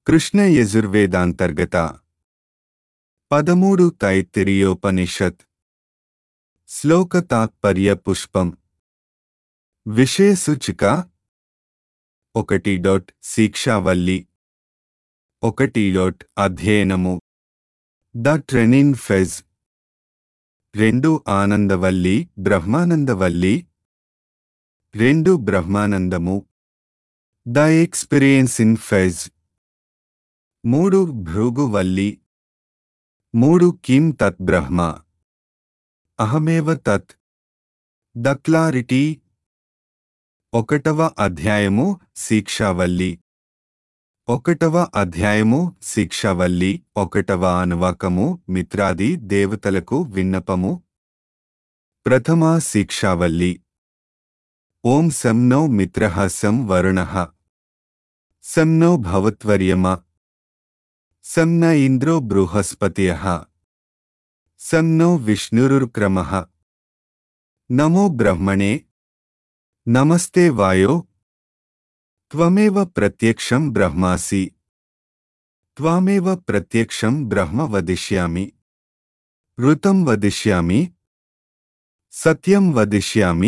కృష్ణ యజుర్వేదాంతర్గత పదమూడు తైత్తిరియోపనిషత్ శ్లోక తాత్పర్య పుష్పం విషయసూచిక ఒకటి డాట్ శిక్షావల్లి ఒకటి డాట్ అధ్యయనము ద ట్రెనిన్ ఫెజ్ రెండు ఆనందవల్లి బ్రహ్మానందవల్లి రెండు బ్రహ్మానందము ద ఎక్స్పీరియన్స్ ఇన్ ఫెజ్ మూడు భృగువల్లి మూడు కిం తత్ బ్రహ్మ అహమేవ తత్ ద క్లారిటీ ఒకటవ అధ్యాయము శిక్షావల్లి ఒకటవ అధ్యాయము శిక్షావల్లి ఒకటవ అనువాకము మిత్రాది దేవతలకు విన్నపము ప్రథమ శిక్షావల్లి ఓం సం నో మిత్రః సం వరుణః సం నో భవత్వర్యమ సం న ఇంద్రో బృహస్పతియః సం నో విష్ణురుక్రమః నమో బ్రహ్మణే నమస్తే వాయో త్వమేవ ప్రత్యక్షం బ్రహ్మాసి త్వామేవ ప్రత్యక్షం బ్రహ్మ వదిష్యామి ఋతం వదిష్యామి సత్యం వదిష్యామి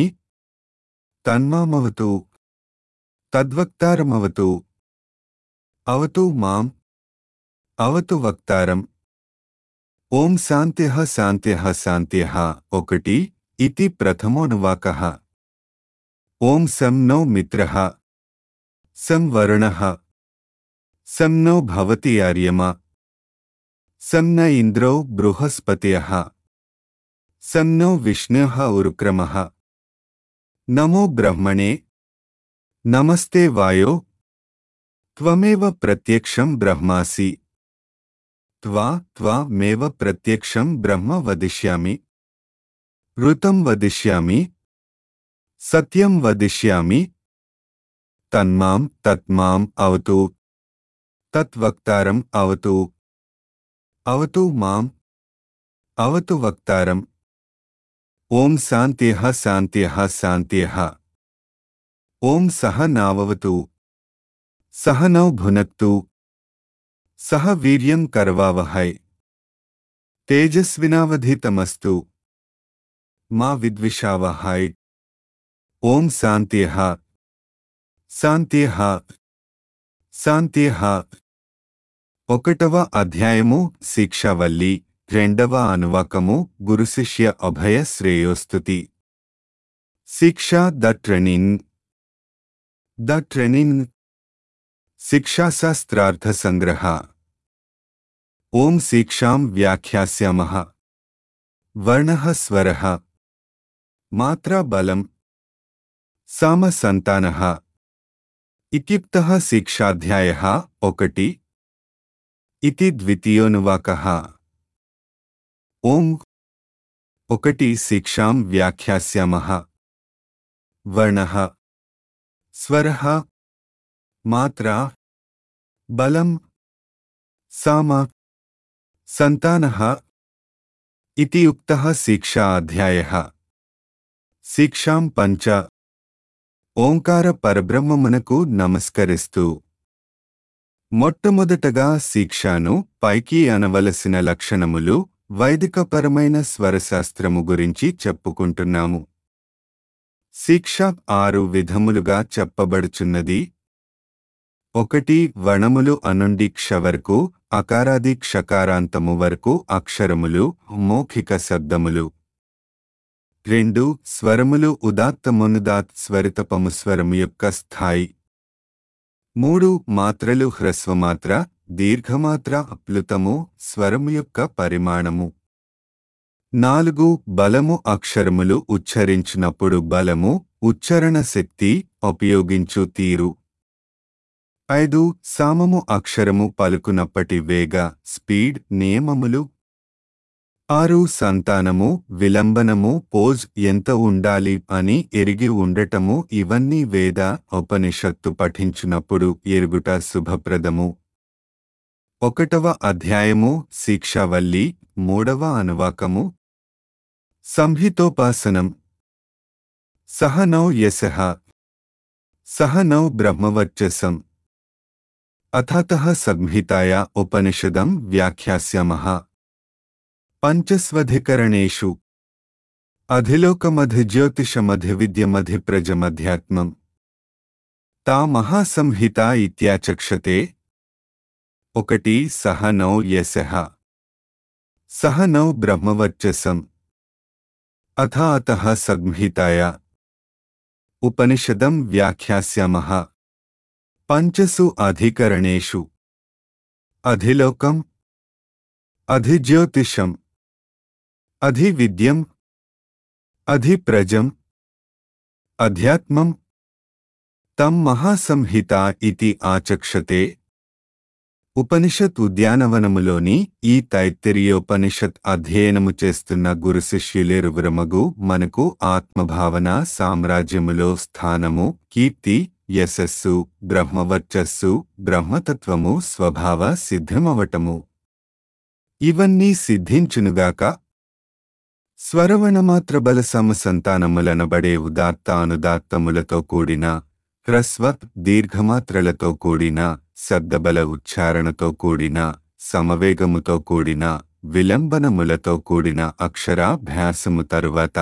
తన్మామవతు తద్వక్తారమవతు అవతు మాం అవతు వక్తారం ఓం శాంత్యః శాంత్యః శాంత్యః ఒకటి ఇతి ప్రథమోనువాకః ఓం సం నో మిత్రః సం వరుణః సం నో భవతి ఆర్యమ సం న ఇంద్రో బృహస్పతియః సం నో విష్ణుః ఉరుక్రమః నమో బ్రహ్మణే నమస్తే వాయో త్వమేవ ప్రత్యక్షం బ్రహ్మాసి త్వా త్వమేవ ప్రత్యక్షం బ్రహ్మ వదిష్యామి ఋతం వదిష్యామి సత్యం వదిష్యామి తన్మాం తత్మాం అవతు తత్వక్తారం అవతు అవతు మాం అవతు వక్తారం ఓం శాంత్యః శాంత్యః శాంత్యః ఓం సహ నావవతు సహ నౌ భునక్తు సహ వీర్యం కర్వావహై తేజస్వినావధితమస్తు మా విద్విషావహై ఓం శాంత్యః శాంత్యః శాంత్యః ఒకటవ అధ్యాయము శిక్షావల్లి రెండవ అనువాకము గురుశిష్య అభయ శ్రేయోస్తుతి శిక్ష ద ట్రెనిన్ ద ట్రెనిన్ శిక్షాశాస్త్రార్థ సంగ్రహ ఓం శిక్షాం వ్యాఖ్యాస్యామః వర్ణః స్వరः మాత్రా బలం సామ సంతానః ఇత్యుక్తః శిక్షాధ్యాయः ఒకటి ఇతి ద్వితీయోనువాకः ఓం ఒకటి శిక్షాం వ్యాఖ్యాస్యామః వర్ణః స్వరः మాత్రా బలం సామ సంతానః ఇతి ఉక్తः శిక్షా అధ్యాయः శిక్షాం పంచ ఓంకార పరబ్రహ్మమునకు నమస్కరిస్తూ మొట్టమొదటగా శిక్షాను పైకి అనవలసిన లక్షణములు వైదికపరమైన స్వరశాస్త్రము గురించి చెప్పుకుంటున్నాము శిక్ష ఆరు విధములుగా చెప్పబడుచున్నది ఒకటి వణములు అనుండి క్ష వరకు అకారాది క్షకారాంతము వరకు అక్షరములు మౌఖిక శబ్దములు రెండు స్వరములు ఉదాత్తమునుదాత్ స్వరితపము స్వరము యొక్క స్థాయి మూడు మాత్రలు హ్రస్వమాత్ర దీర్ఘమాత్ర అప్లుతము స్వరము యొక్క పరిమాణము నాలుగు బలము అక్షరములు ఉచ్చరించినప్పుడు బలము ఉచ్చరణ శక్తి ఉపయోగించు తీరు ఐదు సామము అక్షరము పలుకునప్పటి వేగ స్పీడ్ నియమములు ఆరు సంతానము విలంబనము పోజ్ ఎంత ఉండాలి అని ఎరిగి ఉండటము ఇవన్నీ వేద ఉపనిషత్తు పఠించినప్పుడు ఎరుగుట శుభప్రదము ఒకటవ అధ్యాయము శిక్షావల్లి మూడవ అనువాకము సంహితోపాసనం సహ నౌ యశః సహ నౌ బ్రహ్మవర్చసం అథాతः సంహితాయా ఉపనిషదం వ్యాఖ్యాస్యామः పంచస్వధికరణేషు అధిలోకమధిజ్యోతిషమధివిద్యమధిప్రజమధ్యాత్మం తా మహాసంహిత ఇత్యాచక్షతే ఒకటి సహ నౌ యశః సహ నౌ బ్రహ్మవర్చసం అథ అతః సంహితాయా ఉపనిషదం వ్యాఖ్యాస్యామः పంచసు అధికరణేషు అధిలోకం అధిజ్యోతిషం అధివిద్యం అధిప్రజం అధ్యాత్మం తం మహాసంహిత ఇతి ఆచక్షతే ఉపనిషత్ ఉద్యానవనములోని ఈ తైత్తిరీయోపనిషత్ అధ్యయనము చేస్తున్న గురు శిష్యులేరువురమగు మనకు ఆత్మభావన సామ్రాజ్యములో స్థానము కీర్తి యశస్సు బ్రహ్మవర్చస్సు బ్రహ్మతత్వము స్వభావ సిద్ధమవటము ఇవన్నీ సిద్ధించునుగాక స్వరవణమాత్ర బల సమసంతానములనబడే ఉదాత్త అనుదాత్తములతో కూడిన హ్రస్వ దీర్ఘమాత్రలతో కూడిన శబ్దబల ఉచ్చారణతో కూడిన సమవేగముతో కూడిన విలంబనములతో కూడిన అక్షరాభ్యాసము తరువాత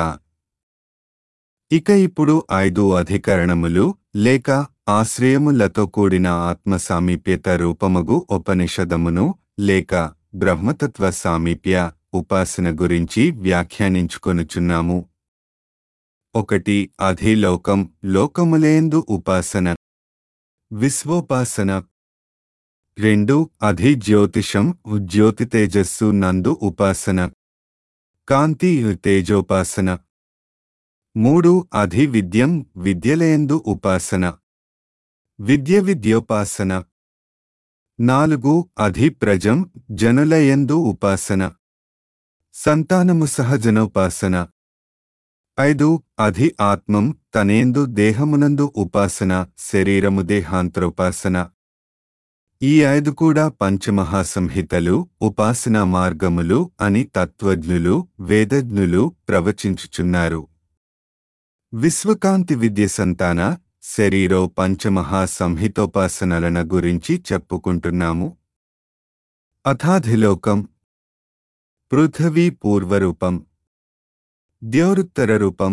ఇక ఇప్పుడు ఐదు అధికరణములు లేక ఆశ్రయములతో కూడిన ఆత్మ సామీప్యత రూపమగు ఉపనిషదమును లేక బ్రహ్మతత్వ సామీప్య ఉపాసన గురించి వ్యాఖ్యానించుకొనుచున్నాము ఒకటి అధిలోకం లోకములేందు ఉపాసన విశ్వోపాసన రెండు అధిజ్యోతిషం జ్యోతి తేజస్సు నందు ఉపాసన కాంతి తేజోపాసన మూడు అధివిద్యం విద్యలేందు ఉపాసన విద్య విద్యోపాసన నాలుగు అధిప్రజం జనులయందు ఉపాసన సంతానము సహజనోపాసన ఐదు అధి ఆత్మం తనేందు దేహమునందు ఉపాసన శరీరము దేహాంతరోపాసన ఈ ఐదు కూడా పంచమహాసంహితలు ఉపాసనా మార్గములు అని తత్వజ్ఞులు వేదజ్ఞులు ప్రవచించుచున్నారు విశ్వకాంతి విద్య సంతాన శరీరో పంచమహా సంహితోపాసనలన గురించి చెప్పుకుంటున్నాము అథాధిలోకం పృథివీ పూర్వరూపం ద్యోరుత్తర రూపం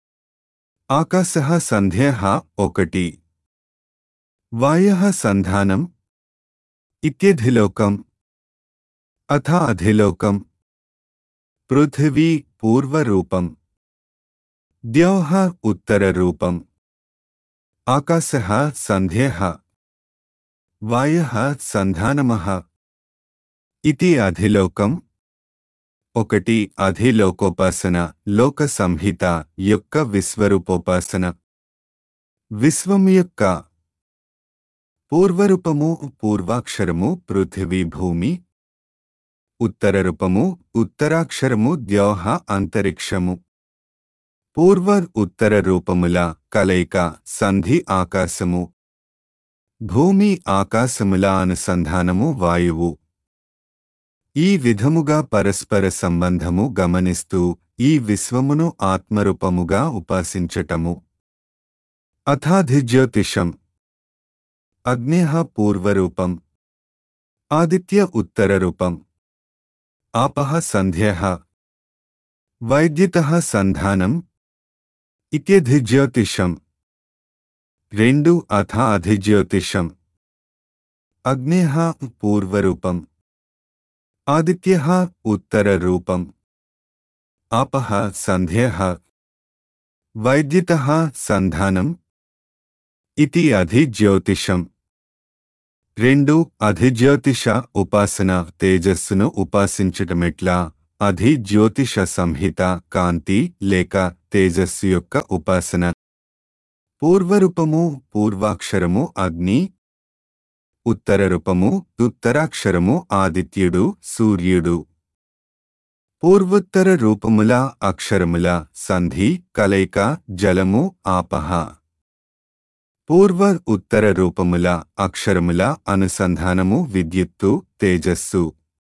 ఆకాశ సంధ్య ఒకటి వాయ సంధానం ఇత్యధిలోకం అథ అధిలోకం పృథివీ పూర్వరూపం ద్యోః ఉత్తరరూపం ఆకాశः సంధ్యः వాయः సంధానమः ఇతి అధిలోకం ఒకటి అధిలోకోపాసన లోక సంహిత యొక్క విశ్వరూపోపాసన విశ్వం యొక్క పూర్వరూపము పూర్వాక్షరము పృథివీ భూమి ఉత్తరరూపము ఉత్తరాక్షరము ద్యోహ అంతరిక్షము పూర్వ ఉత్తర రూపముల కలయిక సంధి ఆకాశము భూమి ఆకాశముల అనుసంధానము వాయువు ఈ విధముగా పరస్పర సంబంధము గమనిస్తూ ఈ విశ్వమును ఆత్మరూపముగా ఉపాసించటము అథాధిజ్యోతిషం అగ్నేహ పూర్వరూపం ఆదిత్య ఉత్తరరూపం ఆపః సంధ్యః వైద్యుతః సంధానం ఇత్యధిజ్యోతిషం రెండు అథ అధిజ్యోతిషం అగ్నేః పూర్వరూపం ఆదిత్యః ఉత్తరరూపం ఆపః సంధ్యః వైద్యుతః సంధానం ఇతి అధిజ్యోతిషం రెండు అధిజ్యోతిష ఉపాసన తేజస్సును ఉపాసించటమెట్లా అధిజ్యోతిష సంహిత కాంతి లేక తేజస్సు యొక్క ఉపాసన పూర్వరూపము పూర్వాక్షరము అగ్ని ఉత్తరరూపము ఉత్తరాక్షరము ఆదిత్యుడు సూర్యుడు పూర్వోత్తర రూపముల అక్షరముల సంధి కలయిక జలము ఆపహ పూర్వ ఉత్తర రూపముల అక్షరముల అనుసంధానము విద్యుత్తు తేజస్సు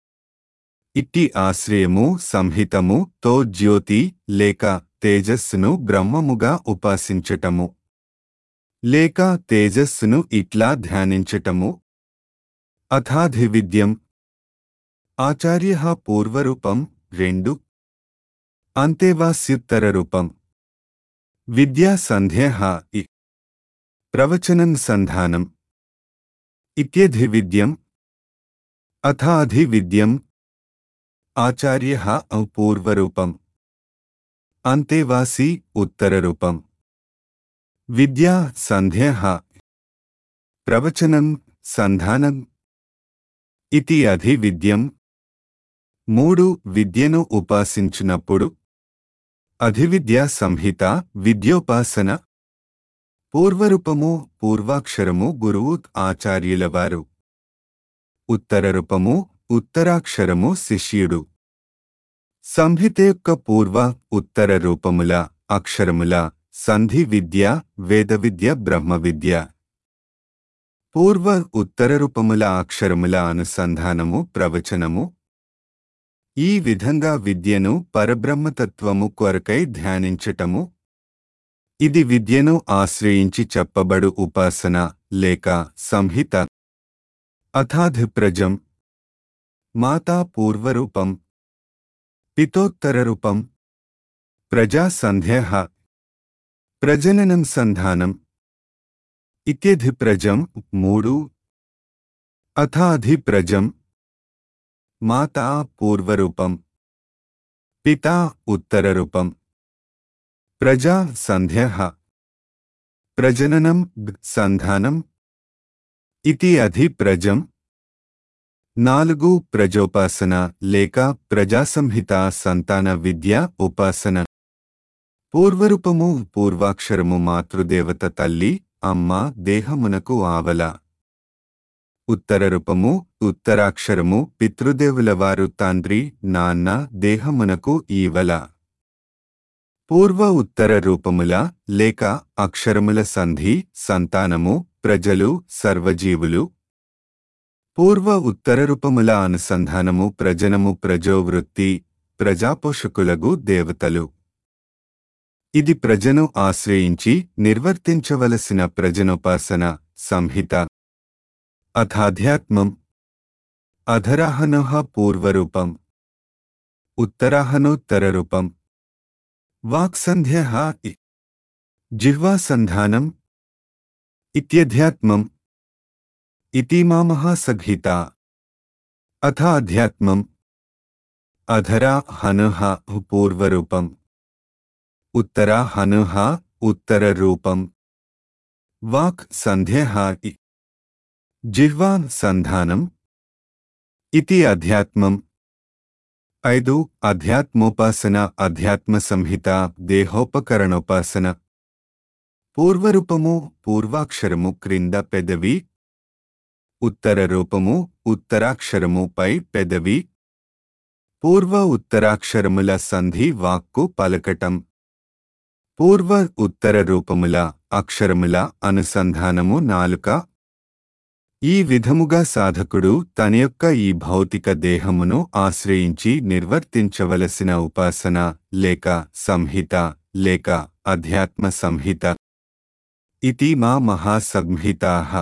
ఇట్టి ఆశ్రయము సంహితము తో జ్యోతి లేక తేజస్సును బ్రహ్మముగా ఉపాసించటము లేక తేజస్సును ఇట్లా ధ్యానించటము అథాధివిద్యం ఆచార్య పూర్వరూపం రెండు అంతేవాస్యుత్తరరూపం విద్యా సంధ్య ఇ ప్రవచనం సంధానం ఇత్యధివిద్యం అథాధివిద్యం ఆచార్య పూర్వరూపం అంతేవాసి ఉత్తరరూపం విద్యా సంధ్య ప్రవచనం సంధానం ఇతి అధివిద్యం మూడు విద్యను ఉపాసించినప్పుడు అధివిద్యా సంహిత విద్యోపాసన పూర్వరూపము పూర్వాక్షరము గురువు ఆచార్యులవారు ఉత్తరరూపము ఉత్తరాక్షరము శిష్యుడు సంహిత యొక్క పూర్వ ఉత్తర రూపముల అక్షరముల సంధి విద్య వేద విద్య బ్రహ్మ విద్య పూర్వ ఉత్తర రూపముల అక్షరముల అనుసంధానము ప్రవచనము ఈ విధంగా విద్యను పరబ్రహ్మతత్వము కొరకై ధ్యానించటము ఇది విద్యను ఆశ్రయించి చెప్పబడు ఉపాసన లేక సంహిత అథాధిప్రజం మాతా పూర్వరూపం పితోత్తరరూపం ప్రజా సంధ్య ప్రజననం సంధానం ఇత్యధిప్రజం మూడు అథాధిప్రజం మాతా పూర్వరూపం పితా ఉత్తరరూపం ప్రజా సంధ్య ప్రజననం సంధానం ఇతి అధిప్రజం నాలుగు ప్రజోపాసన లేక ప్రజాసంహిత సంతాన విద్య ఉపాసన పూర్వరూపము పూర్వాక్షరము మాతృదేవత తల్లి అమ్మ దేహమునకు ఆవల ఉత్తరరూపము ఉత్తరాక్షరము పితృదేవులవారు తండ్రి నాన్న దేహమునకు ఈవల పూర్వ ఉత్తర రూపముల లేక అక్షరముల సంధి సంతానము ప్రజలు సర్వజీవులు పూర్వ ఉత్తర రూపముల అనుసంధానము ప్రజనము ప్రజోవృత్తి ప్రజాపోషకులగు దేవతలు ఇది ప్రజను ఆశ్రయించి నిర్వర్తించవలసిన ప్రజనోపాసన సంహిత అథాధ్యాత్మం అధరాహనోహ పూర్వరూపం ఉత్తరాహనోత్తరరూపం వాక్సంధ్య జిహ్వాసంధానం ఇత్యధ్యాత్మం ఇతీమామః సఘిత అథ అధ్యాత్మం అధరా హనుహ పూర్వరూపం ఉత్తరా హనుహ ఉత్తరరూపం వాక్ సంధ్య జిహ్వా సంధానం ఇతి అధ్యాత్మం ఐదు అధ్యాత్మోపాసన అధ్యాత్మ సంహిత దేహోపకరణోపాసన పూర్వరూపము పూర్వాక్షరము క్రింద పెదవి ఉత్తర రూపము ఉత్తరాక్షరము పై పెదవి పూర్వ ఉత్తరాక్షరముల సంధి వాక్కు పలకటం పూర్వ ఉత్తర రూపముల అక్షరముల అనుసంధానము నాలుక ఈ విధముగా సాధకుడు తన యొక్క ఈ భౌతిక దేహమును ఆశ్రయించి నిర్వర్తించవలసిన ఉపాసన లేక సంహిత లేక అధ్యాత్మ సంహిత ఇతి మా మహాసంహితాః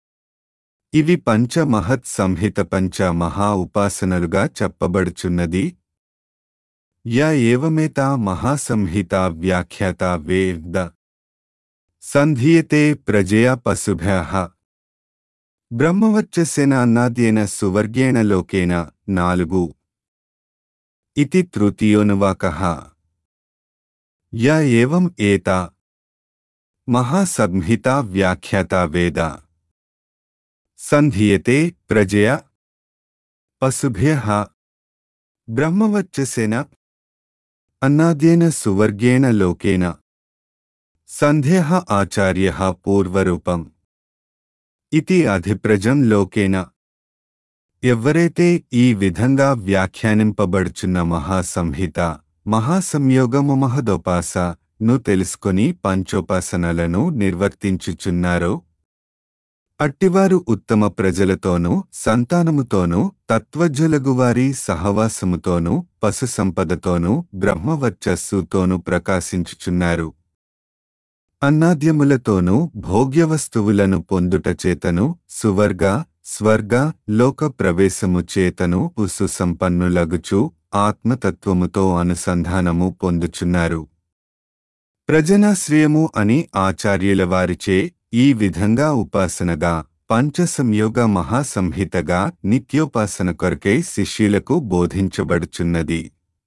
ఇవి పంచ మహత్ సంహిత పంచ మహా ఉపాసనలుగా చెప్పబడుచున్నది య ఏవమేతా మహాసంహిత వ్యాఖ్యాత వేద సంధీయతే ప్రజయా పశుభ్యః బ్రహ్మవచ్చస్సేన అన్నాద్యేన సువర్గేణ లోకేన నాలుగు ఇతి తృతీయోనువాకః య ఏవం ఏతా మహాసంహితా వ్యాఖ్యాత వేద సంధీయతే ప్రజయ పశుభ్య బ్రహ్మవచ్చసేన అన్నాద్యేన సువర్గేణ లోకేన సంధ్య ఆచార్య పూర్వరూపం ఇతి అధిప్రజం లోకేన ఎవ్వరైతే ఈ విధంగా వ్యాఖ్యానింపబడుచున్న మహాసంహిత మహాసంయోగము మహదోపాస ను తెలుసుకొని పంచోపాసనలను నిర్వర్తించుచున్నారో అట్టివారు ఉత్తమ ప్రజలతోనూ సంతానముతోనూ తత్వజ్జులగువారి సహవాసముతోనూ పశు సంపదతోనూ బ్రహ్మవర్చస్సుతోనూ ప్రకాశించుచున్నారు అన్నాద్యములతోనూ భోగ్యవస్తువులను పొందుటచేతను సువర్గ స్వర్గ లోక ప్రవేశము చేతను సుసంపన్నులగుచు ఆత్మతత్వముతో అనుసంధానము పొందుచున్నారు ప్రజనాశ్రయము అని ఆచార్యుల వారిచే ఈ విధంగా ఉపాసనగా పంచసంయోగ మహాసంహితగా నిత్యోపాసన కొరకై శిష్యులకు బోధించబడుచున్నది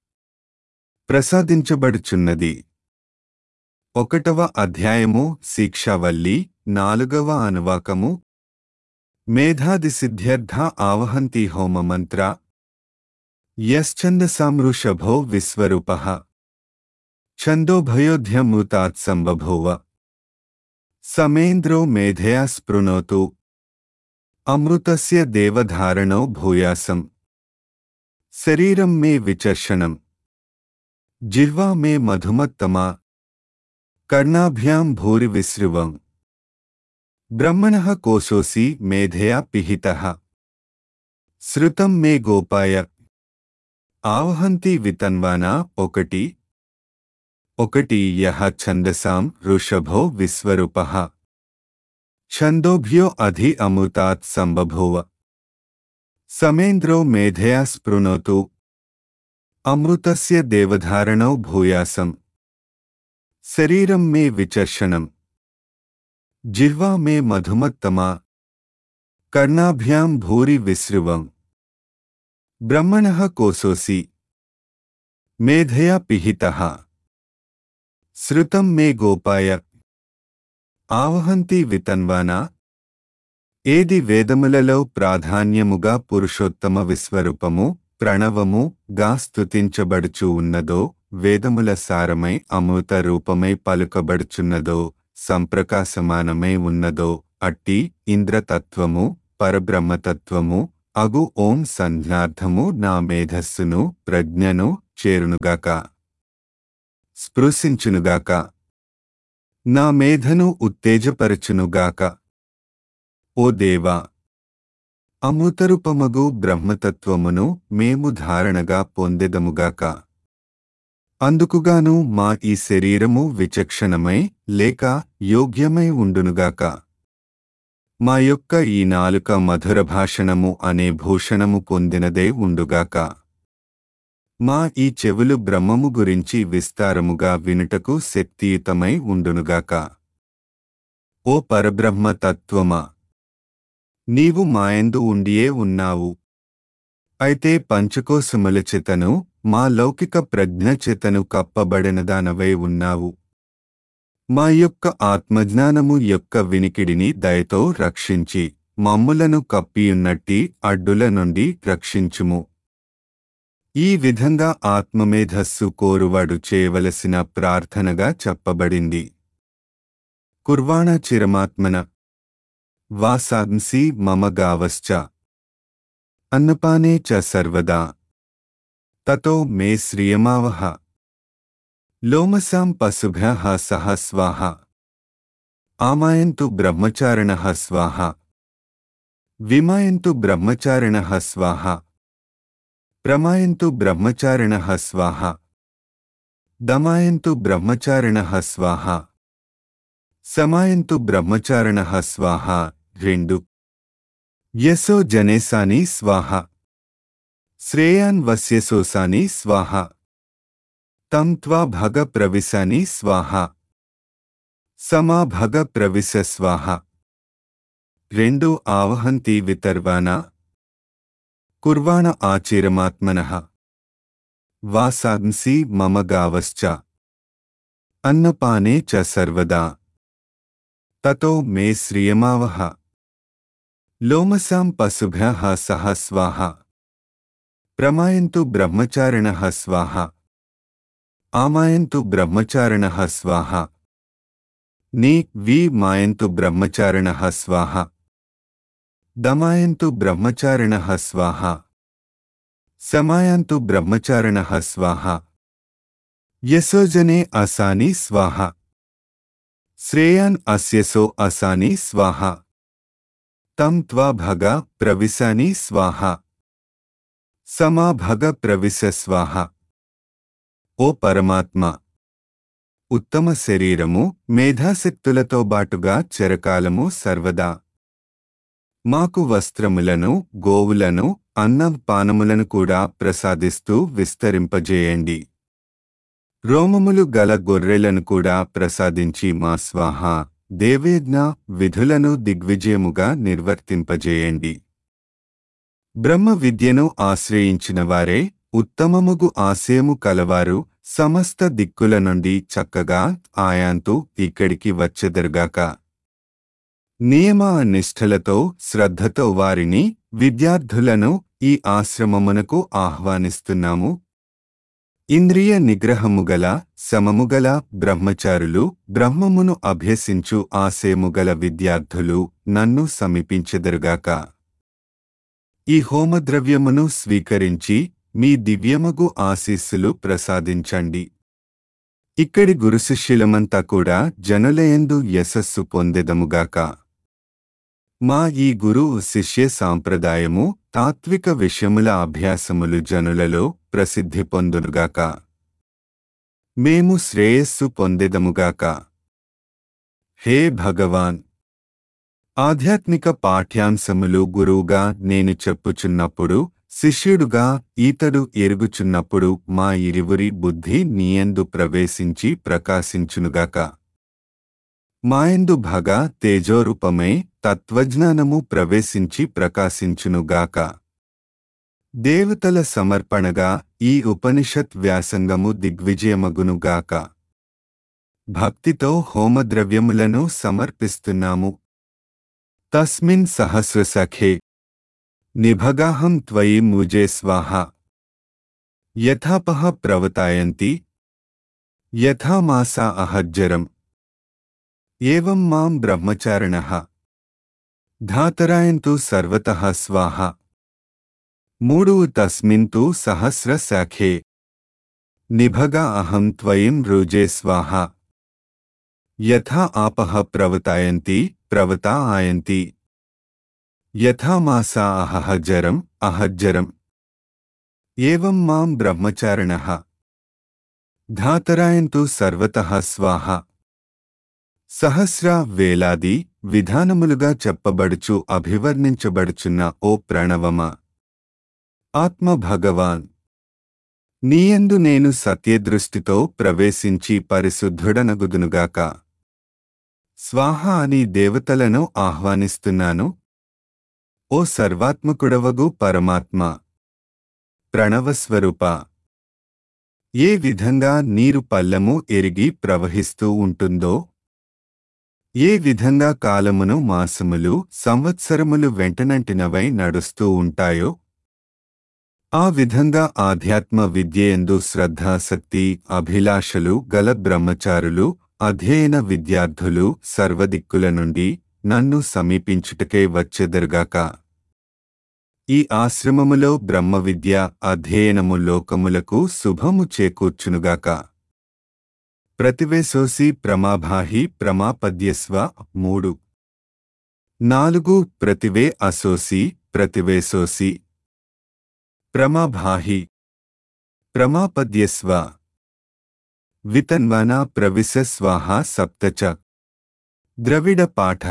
ప్రసాదించబడుచున్నది ఒకటవ అధ్యాయము శిక్షావల్లి నాలుగవ అనువాకము మేధాదిసిద్ధ్యర్థ ఆవహంతి హోమమంత్ర యశ్చందసామృషభో విశ్వరూప ఛందోభయోధ్యమృతాత్సంబభూవ సమేంద్రో మేధయా స్పృణోతు అమృతస్య దేవధారణో భూయాసం శరీరం మే విచర్షణం జిహ్వా మే మధుమత్తమా కర్ణాభ్యాం భూరి విసృవం బ్రహ్మణః కోశోసి మేధయా పిహితః శృతం మే గోపాయ ఆవహంతి వితన్వానా ఒకటి ఒకటి యః ఛందసాం ఋషభో విశ్వరూపః ఛందోభ్యో అధి అమృతాత్ సంబభూవ సమేంద్రో మేధయా స్పృణోతు అమృతస్య దేవధారణో భూయాసం శరీరం మే విచర్షణం జిహ్వా మే మధుమత్తమా కర్ణాభ్యాం భూరి విసృవం బ్రహ్మణః కోశోసి మేధయా పిహితః శృతం మే గోపాయ ఆవహంతి వితన్వానా ఏది వేదములలో ప్రాధాన్యముగా పురుషోత్తమ విశ్వరూపము ప్రణవము గా స్తుతించబడుచు ఉన్నదో వేదముల సారమై అమృత రూపమై పలుకబడుచున్నదో సంప్రకాశమానమై ఉన్నదో అట్టి ఇంద్రతత్వము పరబ్రహ్మతత్వము అగు ఓం సంజ్ఞార్థము నా మేధస్సును ప్రజ్ఞను చేరునుగాక స్పృశించునుగాక నా మేధను ఉత్తేజపరచునుగాక ఓ దేవా అమృతరూపమగు బ్రహ్మతత్వమును మేము ధారణగా పొందెదముగాక అందుకుగాను మా ఈ శరీరము విచక్షణమై లేక యోగ్యమై ఉండునుగాక మా యొక్క ఈ నాలుక మధుర భాషణము అనే భూషణము పొందినదే ఉండుగాక మా ఈ చెవులు బ్రహ్మము గురించి విస్తారముగా వినుటకు శక్తియుతమై ఉండునుగాక ఓ పరబ్రహ్మ తత్వమా నీవు మాయందు ఉండియే ఉన్నావు అయితే పంచకోశముల చేతను మా లౌకిక ప్రజ్ఞ చేతను కప్పబడినదానవై ఉన్నావు మా యొక్క ఆత్మజ్ఞానము యొక్క వినికిడిని దయతో రక్షించి మమ్ములను కప్పియున్నట్టి అడ్డుల నుండి రక్షించుము ఈ విధంగా ఆత్మమేధస్సు కోరువాడు చేయవలసిన ప్రార్థనగా చెప్పబడింది కుర్వాణ చిరమాత్మన వాసాంసి మమ గావశ్చ అన్నపానే చ సర్వదా తతో మే శ్రియమావహ లోమసాం పశుభ్యః సహ స్వాహ ఆమాయంతు బ్రహ్మచారిణః స్వాహ విమాయంతు బ్రహ్మచారిణః స్వాహ ప్రమాయంతు బ్రహ్మచారిణః స్వాహ దమాయంతు బ్రహ్మచారిణః స్వాహ సమాయంతు బ్రహ్మచారిణః స్వాహ రెండు యశో జనేసాని స్వాహ శ్రేయాన్ వస్యసోసాని స్వాహ తం త్వా భగ ప్రవిశాని స్వాహ సమా భగ ప్రవిశ స్వాహ రెండు ఆవహంతి వితర్వాణ కుర్వాణ ఆచిరమాత్మనః వాసాంసి మమ గావశ్చ అన్నపానే చ సర్వదా తతో మే శ్రియమావహ లోమసాం పశుభ్యః సహ స్వాహ ప్రమాయంతు బ్రహ్మచారిణః స్వాహ ఆమాయంతు బ్రహ్మచారిణః స్వాహ ని వి మాయంతు బ్రహ్మచారిణః స్వాహ దమాయంతు బ్రహ్మచారిణః స్వాహ సమాయంతు బ్రహ్మచారిణః స్వాహ యశోజనే అసాని స్వాహ శ్రేయాన్ అస్యసో అసాని స్వాహ తం త్వా భగ ప్రవిశాని స్వాహ సమా భగ ప్రవిశ స్వాహ ఓ పరమాత్మ ఉత్తమ శరీరము మేధాశక్తులతో బాటుగా చెరకాలము సర్వదా మాకు వస్త్రములను గోవులను అన్నం పానములను కూడా ప్రసాదిస్తూ విస్తరింపజేయండి రోమములు గల గొర్రెలను కూడా ప్రసాదించి మా స్వాహ దేవేజ్ఞ విధులను దిగ్విజయముగా నిర్వర్తింపజేయండి బ్రహ్మ విద్యను ఆశ్రయించిన వారే ఉత్తమముగు ఆశయము కలవారు సమస్త దిక్కుల నుండి చక్కగా ఆయాంతు ఇక్కడికి వచ్చెదరుగాక నియమ నిష్ఠలతో శ్రద్ధతో వారిని విద్యార్థులను ఈ ఆశ్రమమునకు ఆహ్వానిస్తున్నాము ఇంద్రియ నిగ్రహముగల సమముగల బ్రహ్మచారులు బ్రహ్మమును అభ్యసించు ఆశయముగల విద్యార్థులు నన్ను సమీపించెదరుగాక ఈ హోమద్రవ్యమును స్వీకరించి మీ దివ్యమగు ఆశీస్సులు ప్రసాదించండి ఇక్కడి గురుశిష్యులమంతా కూడా జనులయందు యశస్సు పొందెదముగాక మా ఈ గురు శిష్య సాంప్రదాయము తాత్విక విషయముల అభ్యాసములు జనులలో ప్రసిద్ధి పొందునుగాక మేము శ్రేయస్సు పొందెదముగాక హే భగవాన్ ఆధ్యాత్మిక పాఠ్యాంశములు గురువుగా నేను చెప్పుచున్నప్పుడు శిష్యుడుగా ఈతడు ఎరుగుచున్నప్పుడు మా ఇరువురి బుద్ధి నీయందు ప్రవేశించి ప్రకాశించునుగాక మాయందు భగ తేజోరూపమై తత్వజ్ఞానము ప్రవేశించి ప్రకాశించునుగాక దేవతల సమర్పణగా ఈ ఉపనిషత్ వ్యాసంగము దిగ్విజయమగునుగాక భక్తితో హోమద్రవ్యములను సమర్పిస్తున్నాము తస్మిన్ సహస్రసఖే నిభగాహం త్వయి ముజే స్వాహ యథాపహ ప్రవతాయంతి యథా మాసా అహజ్జరం ఏవం మాం బ్రహ్మచారిణః ధాతరాయంతు సర్వతః స్వాహ మూడు తస్మిన్ తు సహస్ర శాఖే నిభగా అహం త్వయిం రుజే స్వాహ యథా ఆపః ప్రవతాయంతి ప్రవతా ఆయంతి యథా మాసా అహజ్జరం అహజ్జరం ఏవం మాం బ్రహ్మచారిణః ధాతరాయంతు సర్వతః స్వాహ సహస్ర వేలాది విధానములుగా చెప్పబడుచు అభివర్ణించబడుచున్న ఓ ప్రణవమ ఆత్మ భగవాన్ నీయందు నేను సత్యదృష్టితో ప్రవేశించి పరిశుద్ధుడనగుదునుగాక స్వాహ అని దేవతలను ఆహ్వానిస్తున్నాను ఓ సర్వాత్మకుడవగు పరమాత్మ ప్రణవస్వరూప ఏ విధంగా నీరు పల్లము ఎరిగి ప్రవహిస్తూ ఉంటుందో ఏ విధంగా కాలమును మాసములు సంవత్సరములు వెంటనంటినవై నడుస్తూ ఉంటాయో ఆ విధంగా ఆధ్యాత్మ విద్యయందు శ్రద్ధాసక్తి అభిలాషలు గల బ్రహ్మచారులు అధ్యయన విద్యార్థులు సర్వదిక్కుల నుండి నన్ను సమీపించుటకే వచ్చెదరుగాక ఈ ఆశ్రమములో బ్రహ్మ విద్య అధ్యయనము లోకములకు శుభము చేకూర్చునుగాక ప్రతివేశోసి ప్రమాభాహి ప్రమాపద్యస్వ మూడు నాలుగు ప్రతివే అసోసి ప్రతివేశోసి ప్రమాభాహి ప్రమాపద్యస్వ వితన్వన ప్రవిశ స్వాహ సప్తచ ద్రవిడ పాఠ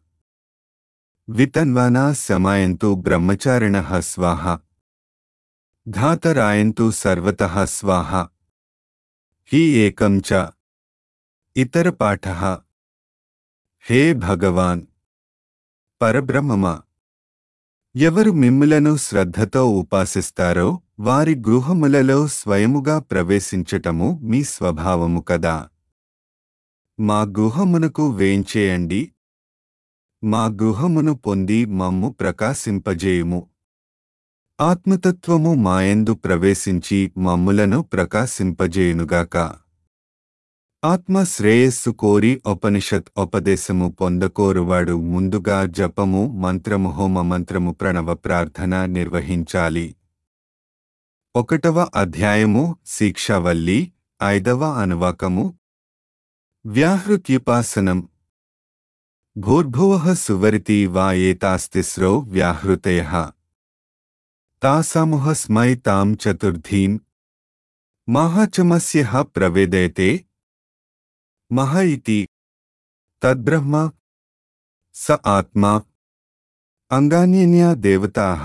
వితన్వనా శమాయంతు బ్రహ్మచారిణ స్వాహ ధాతరాయంతు సర్వతః స్వాహ హి ఏకం చ ఇతర పాఠ హే భగవాన్ పరబ్రహ్మమా ఎవరు మిమ్ములను శ్రద్ధతో ఉపాసిస్తారో వారి గృహములలో స్వయముగా ప్రవేశించటము మీ స్వభావము కదా మా గృహమునకు వేంచేయండి మా గృహమును పొంది మమ్ము ప్రకాశింపజేయుము ఆత్మతత్వము మాయందు ప్రవేశించి మమ్ములను ప్రకాశింపజేయునుగాక ఆత్మ శ్రేయస్సు కోరి ఉపనిషత్ ఉపదేశము పొందకోరువాడు ముందుగా జపము మంత్రము హోమ మంత్రము ప్రణవ ప్రార్థన నిర్వహించాలి ఒకటవ అధ్యాయము శిక్షావల్లి ఐదవ అనువాకము వ్యాహృత్యుపాసనం భూర్భువః సువరితి వా ఏతాస్తిస్రో వ్యాహృతయః తాసాముహ స్మై తాం చతుర్థీం మహాచమస్యః ప్రవేదయతే మహ ఇతి తద్బ్రహ్మ స ఆత్మా అంగాన్యన్యా దేవతాః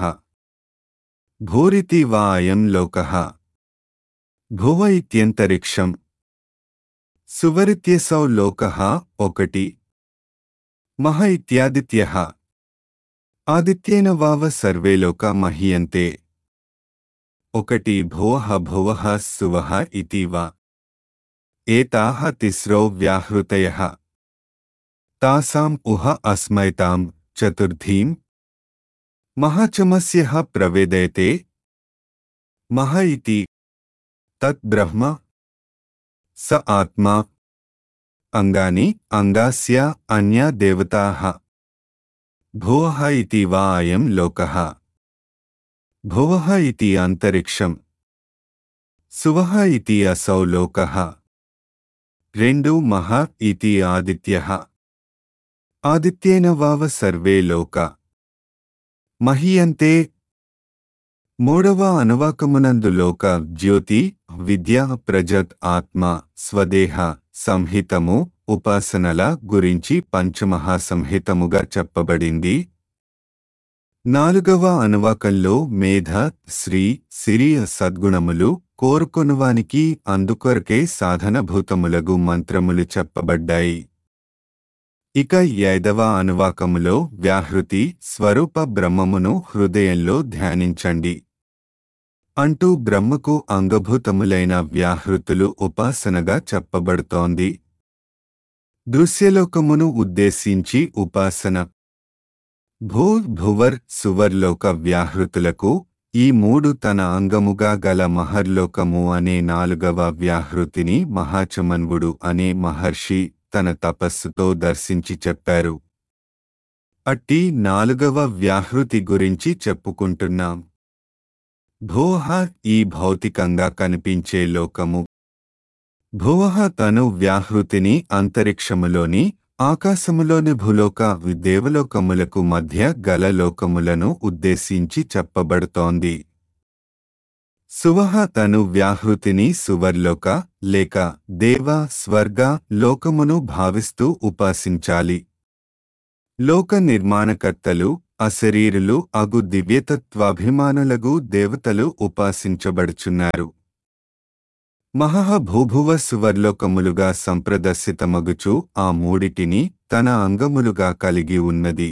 భూరితి వా అయం లోకః భువ ఇత్యంతరిక్షం సువరిత్యసౌ లోకః ఒకటి మహ ఇత్యాదిత్యః ఆదిత్యేన వావ సర్వే లోక మహీయంతే ఒకటి భువః భువః సువః ఇతి వా ఏతాః తిస్రో వ్యాహృతయః తాసాం ఉహ అస్మైతాం చతుర్థీం మహాచమస్యః ప్రవేదయతే మహ ఇతి తత్ బ్రహ్మ స ఆత్మా అంగాని అంగాస్య అన్యా దేవతాః భువః ఇతి వా అయం లోకః భువః ఇతి అంతరిక్షం సువః ఇతి అసౌ లోకః రెండు మహ ఇతి ఆదిత్యః ఆదిత్యేన వావ సర్వే లోక మహీయంతే మూడవ అనువాకమునందు లోక జ్యోతి విద్య ప్రజత్ ఆత్మ స్వదేహ సంహితము ఉపాసనల గురించి పంచమహాసంహితముగా చెప్పబడింది నాలుగవ అనువాకంలో మేధ శ్రీ సిరియ సద్గుణములు కోరుకొనువానికి అందుకొరకే సాధనభూతములగు మంత్రములు చెప్పబడ్డాయి ఇక ఐదవ అనువాకములో వ్యాహృతి స్వరూప బ్రహ్మమును హృదయంలో ధ్యానించండి అంటూ బ్రహ్మకు అంగభూతములైన వ్యాహృతులు ఉపాసనగా చెప్పబడుతోంది దృశ్యలోకమును ఉద్దేశించి ఉపాసన భూ భువర్ సువర్లోక వ్యాహృతులకు ఈ మూడు తన అంగముగా గల మహర్లోకము అనే నాలుగవ వ్యాహృతిని మహాచమన్వుడు అనే మహర్షి తన తపస్సుతో దర్శించి చెప్పారు అట్టి నాలుగవ వ్యాహృతి గురించి చెప్పుకుంటున్నాం భూహ ఈ భౌతికంగా కనిపించే లోకము భువహ తను వ్యాహృతిని అంతరిక్షములోని ఆకాశములోని భూలోక దేవలోకములకు మధ్య గల లోకములను ఉద్దేశించి చెప్పబడుతోంది సువహ తను వ్యాహృతిని సువర్లోక లేక దేవ స్వర్గ లోకమును భావిస్తూ ఉపాసించాలి లోక నిర్మాణకర్తలు అశరీరులు అగు దివ్యతత్వాభిమానులగు దేవతలు ఉపాసించబడుచున్నారు మహః భూభువ సువర్లోకములుగా సంప్రదర్శితమగుచు ఆ మూడిటిని తన అంగములుగా కలిగి ఉన్నది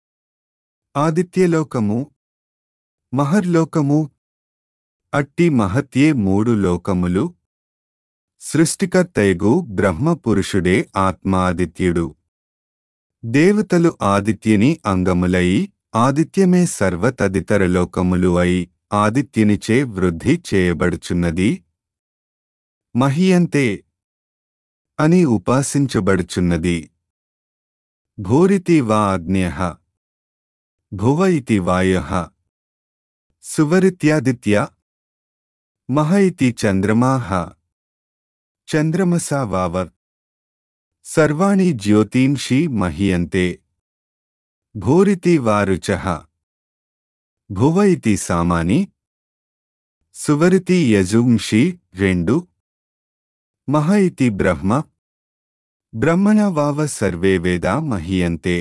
ఆదిత్యలోకము మహర్లోకము అట్టి మహత్యే మూడు లోకములు సృష్టికర్తయగు బ్రహ్మపురుషుడే ఆత్మాదిత్యుడు దేవతలు ఆదిత్యుని అంగములయి ఆదిత్యమే సర్వ తదితర లోకములు అయి ఆదిత్యునిచే వృద్ధి చేయబడుచున్నది మహియంతే అని ఉపాసించబడుచున్నది భూరితి వా అగ్న్య భువ ఇతి వాయ సువరిత్యాదిత్య మహ ఇతి చంద్రమాః చంద్రమసా వావ సర్వాణి జ్యోతింషి మహీయంతే భూరితి వారుచః భువ ఇతి సామాని సువరితి యజుంషి రెండు మహ ఇతి బ్రహ్మ బ్రహ్మణ వావ సర్వే వేదా మహీయంతే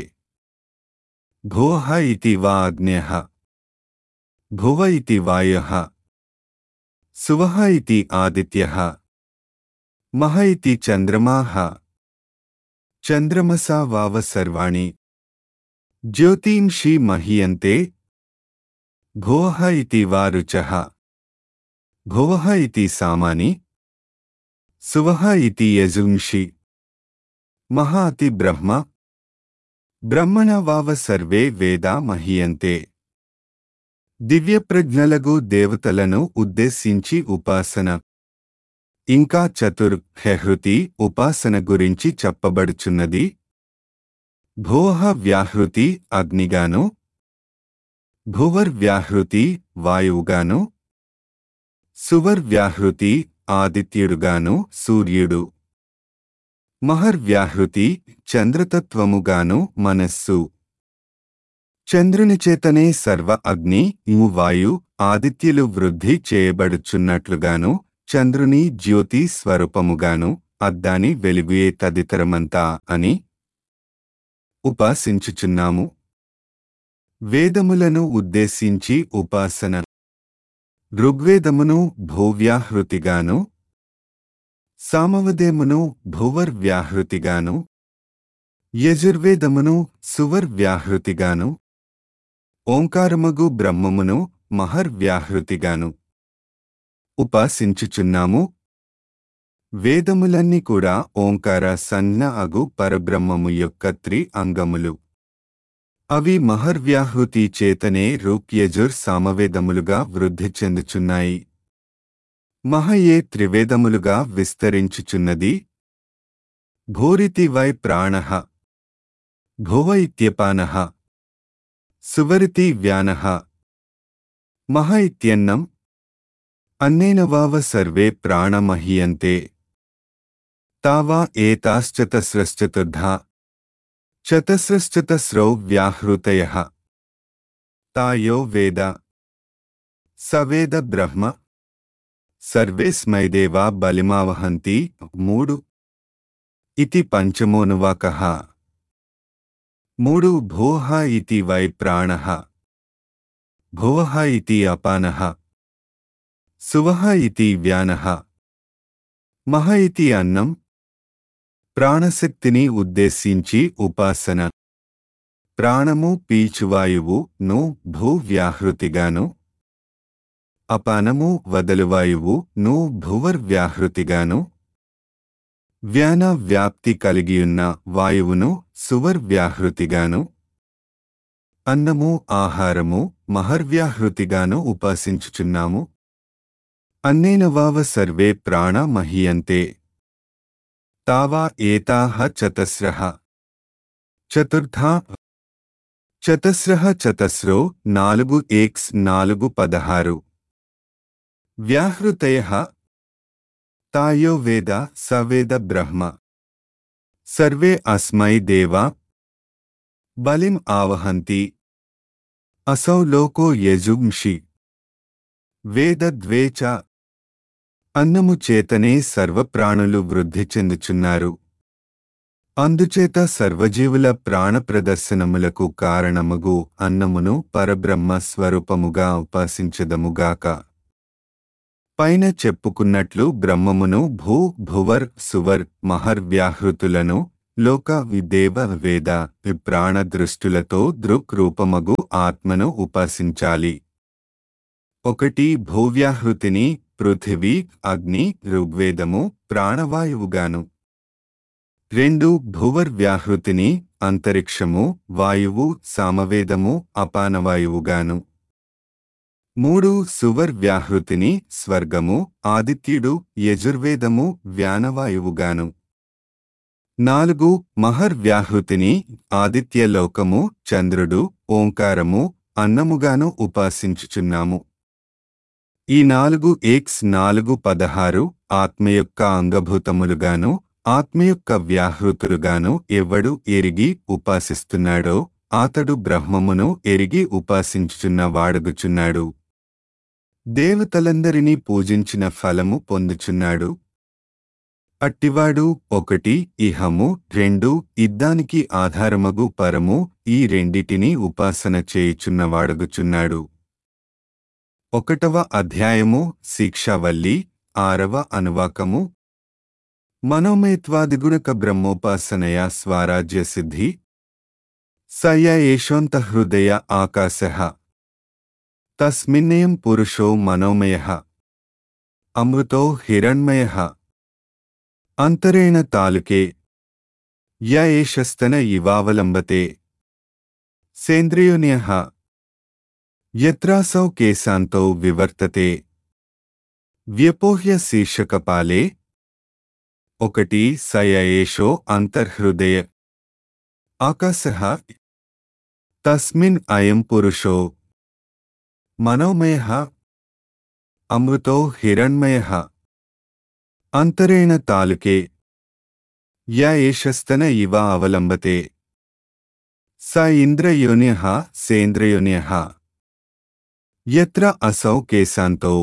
భువః ఇతి వా అగ్న్యః భువ ఇతి వాయః సువః ఇతి ఆదిత్యః మహ ఇతి చంద్రమాః చంద్రమసా వావ సర్వాణి జ్యోతింషి మహీయంతే భువః ఇతి వారుచః భువః ఇతి సామాని సువః ఇతి యజుంషి మహాతి బ్రహ్మ బ్రహ్మణ వావ సర్వే వేదా మహీయంతే దివ్యప్రజ్ఞలగు దేవతలను ఉద్దేశించి ఉపాసన ఇంకా చతుర్ హెహృతి ఉపాసన గురించి చెప్పబడుచున్నది భోహ వ్యాహృతి అగ్నిగాను భువర్ వ్యాహృతి వాయువుగాను సువర్ వ్యాహృతి ఆదిత్యుడుగాను సూర్యుడు మహర్ వ్యాహృతి చంద్రతత్వముగాను మనస్సు చంద్రుని చేతనే సర్వ అగ్ని ఇము వాయు ఆదిత్యులు వృద్ధి చేయబడుచున్నట్లుగాను చంద్రుని జ్యోతి స్వరూపముగాను అద్దాని వెలుగుయే తదితరమంతా అని ఉపాసించుచున్నాము వేదములను ఉద్దేశించి ఉపాసన ఋగ్వేదమును భూవ్యాహృతిగాను సామవదేమును భువర్వ్యాహృతిగాను యజుర్వేదమును సువర్వ్యాహృతిగాను ఓంకారమగు బ్రహ్మమును మహర్వ్యాహృతిగాను ఉపాసించుచున్నాము వేదములన్నీ కూడా ఓంకార సన్న అగు పరబ్రహ్మము యొక్క త్రి అంగములు అవి మహర్వ్యాహృతి చేతనే రూక్యజుర్ సామవేదములుగా వృద్ధి చెందుచున్నాయి మహయే త్రివేదములుగా విస్తరించుచున్నది భూరితి వై ప్రాణ భువ ఇత్యపాన సువరితి వ్యాన మహ ఇత్యన్నం అన్నేన వావ సర్వే ప్రాణమహీయంతే తావా ఏతాశ్చతస్రశ్చతుర్ధా చతస్రశ్చతస్రౌ వ్యాహృతయ తాయో వేద సవేద బ్రహ్మ సర్వేస్మైదేవా బలిమావహంతి మూడు ఇతి పంచమోనువాక మూడు భోహ ఇతి వై ప్రాణ భువః ఇతి అపానః సువః ఇతి వ్యానః మహ ఇతి అన్నం ప్రాణశక్తిని ఉద్దేశించి ఉపాసన ప్రాణము పీచువాయువు ను భూవ్యాహృతిగాను అపానము వదలువాయువు ను భువర్వ్యాహృతిగాను వ్యాన వ్యాప్తి కలిగియున్న వాయువును సువర్వ్యాహృతిగాను అన్నము ఆహారము మహర్వ్యాహృతిగాను ఉపాసించుచున్నాము అన్నేన వావ సర్వే ప్రాణ మహీయంతే తావా ఏతాహ చతస్రః చతుర్థా చతస్రః చతస్రో నాలుగు ఏక్స్ నాలుగు పదహారు వ్యాహృతయ తాయో వేద సవేద బ్రహ్మ సర్వే అస్మై దేవా బలిం ఆవహంతి అసౌ లోకో యజుంషి వేదద్వే చ అన్నము చేతనే సర్వప్రాణులు వృద్ధి చెందుచున్నారు అందుచేత సర్వజీవుల ప్రాణ ప్రదర్శనములకు కారణముగు అన్నమును పరబ్రహ్మ స్వరూపముగా ఉపాసించదముగాక పైన చెప్పుకున్నట్లు బ్రహ్మమును భూ భువర్ సువర్ మహర్వ్యాహృతులను లోక విదేవ వేద ప్రాణ దృష్టులతో దృక్ రూపమగు ఆత్మను ఉపాసించాలి ఒకటి భూవ్యాహృతిని పృథివీ అగ్ని ఋగ్వేదము ప్రాణవాయువుగాను రెండు భువర్వ్యాహృతిని అంతరిక్షము వాయువు సామవేదము అపానవాయువుగాను మూడు సువర్వ్యాహృతిని స్వర్గము ఆదిత్యుడు యజుర్వేదము వ్యానవాయువుగాను నాలుగు మహర్వ్యాహృతిని ఆదిత్యలోకము చంద్రుడు ఓంకారము అన్నముగాను ఉపాసించుచున్నాము ఈ నాలుగు ఏక్స్ నాలుగు పదహారు ఆత్మ యొక్క అంగభూతములుగాను ఆత్మ యొక్క వ్యాహృతులుగాను ఎవడు ఎరిగి ఉపాసిస్తున్నాడో అతడు బ్రహ్మమును ఎరిగి ఉపాసించుచున్న వాడగుచున్నాడు దేవతలందరినీ పూజించిన ఫలము పొందుచున్నాడు అట్టివాడు ఒకటి ఇహము రెండు ఇద్దానికి ఆధారమగు పరము ఈ రెండిటిని ఉపాసన చేయుచున్నవాడగుచున్నాడు ఒకటవ అధ్యాయము శిక్షావల్లి ఆరవ అనువాకము మనోమయత్వాదిగుణక బ్రహ్మోపాసనయ స్వరాజ్య సిద్ధి సయ ఏషోంతహృదయ ఆకాశ తస్మిన్నేయం పురుషో మనోమయ అమృతో హిరణ్మయ అంతరేణ తాలుకే య ఏషస్తన ఇవావలంబతే సేంద్రియోన్య యత్రాసౌ కేశాంతో వివర్తతే వ్యపోహ్య శీర్షకపాలే ఒకటి సయ ఏషో అంతర్హృదయ ఆకాశ తస్మిన్ అయం పురుషో మనోమయ అమృతో హిరణ్మయ అంతరేణ తాలుకే య ఏషస్తన ఇవ అవలంబతే స ఇంద్రయోన్య సేంద్రయోన్య యత్ర అసౌ కేశాంతో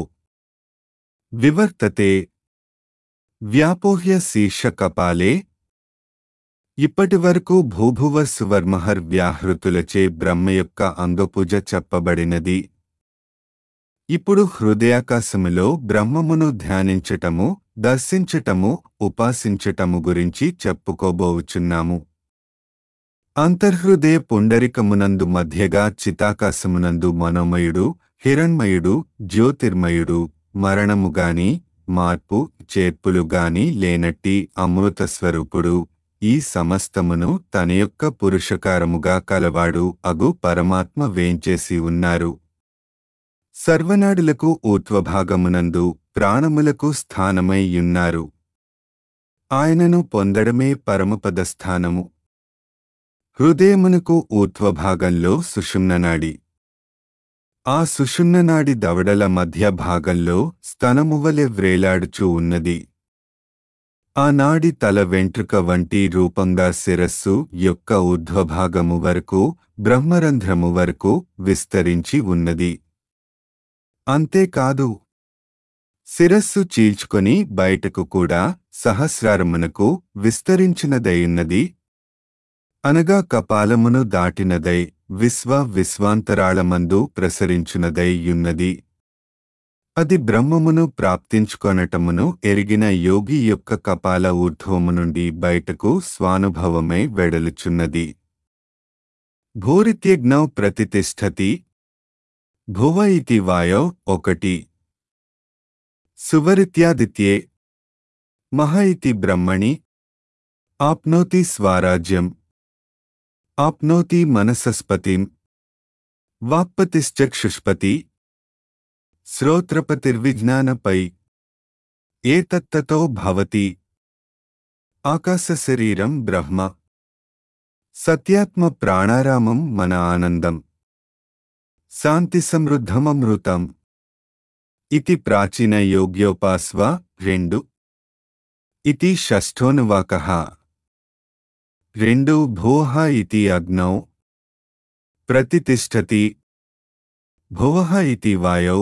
వివర్తతే వ్యాపోహ్య శీర్షకపాలే ఇప్పటివరకు భూభువ సువర్మహర్ వ్యాహృతులచే బ్రహ్మ యొక్క అంగపూజ చెప్పబడినది ఇప్పుడు హృదయాకాశములో బ్రహ్మమును ధ్యానించటము దర్శించటము ఉపాసించటము గురించి చెప్పుకోబోచున్నాము అంతర్హృదయ పుండరికమునందు మధ్యగా చితాకాశమునందు మనోమయుడు హిరణ్మయుడు జ్యోతిర్మయుడు మరణముగాని మార్పు చేర్పులు గాని లేనట్టి అమృత స్వరూపుడు ఈ సమస్తమును తన యొక్క పురుషకారముగా కలవాడు అగు పరమాత్మ వేంచేసి ఉన్నారు సర్వనాడులకు ఊర్ధ్వభాగమునందు ప్రాణములకు స్థానమై యున్నారు ఆయనను పొందడమే పరమపద స్థానము హృదయమునకు ఊర్ధ్వభాగంలో సుషుమ్ననాడి ఆ సుషుమ్ననాడి దవడల మధ్య భాగంలో స్తనమువలె వ్రేలాడుచూ ఉన్నది ఆ నాడి తల వెంట్రుక వంటి రూపంగా శిరస్సు యొక్క ఊర్ధ్వభాగము వరకు బ్రహ్మరంధ్రము వరకు విస్తరించి ఉన్నది అంతేకాదు శిరస్సు చీల్చుకొని బయటకు కూడా సహస్రారమునకు విస్తరించినదైయున్నది అనగా కపాలమును దాటినదై విశ్వ విశ్వాంతరాళమందు ప్రసరించునదై యున్నది అది బ్రహ్మమును ప్రాప్తించుకొనటమును ఎరిగిన యోగి యొక్క కపాల ఊర్ధ్వము నుండి బయటకు స్వానుభవమై వెడలుచున్నది భూరిత్యజ్ఞౌ ప్రతితిష్టతి భువ ఇతి వాయో ఒకటి సువరిత్యాదిత్యే మహ ఇతి బ్రహ్మణి ఆప్నోతి స్వారాజ్యం ఆప్నోతి మనసస్పతిం వాక్పతిశ్చక్షుష్పతి శ్రోత్రపతిర్విజ్ఞానపై ఏతత్తతో భవతి ఆకాశశరీరం బ్రహ్మ సత్యాత్మ ప్రాణారామం మన ఆనందం శాంతి సమృద్ధమమృతం ఇతి ప్రాచీన యోగ్యోపాస్వ రెండు ఇతి షష్ఠోనువాకః రెండు భోః ఇతి అగ్నౌ ప్రతితిష్టతి భువః ఇతి వాయౌ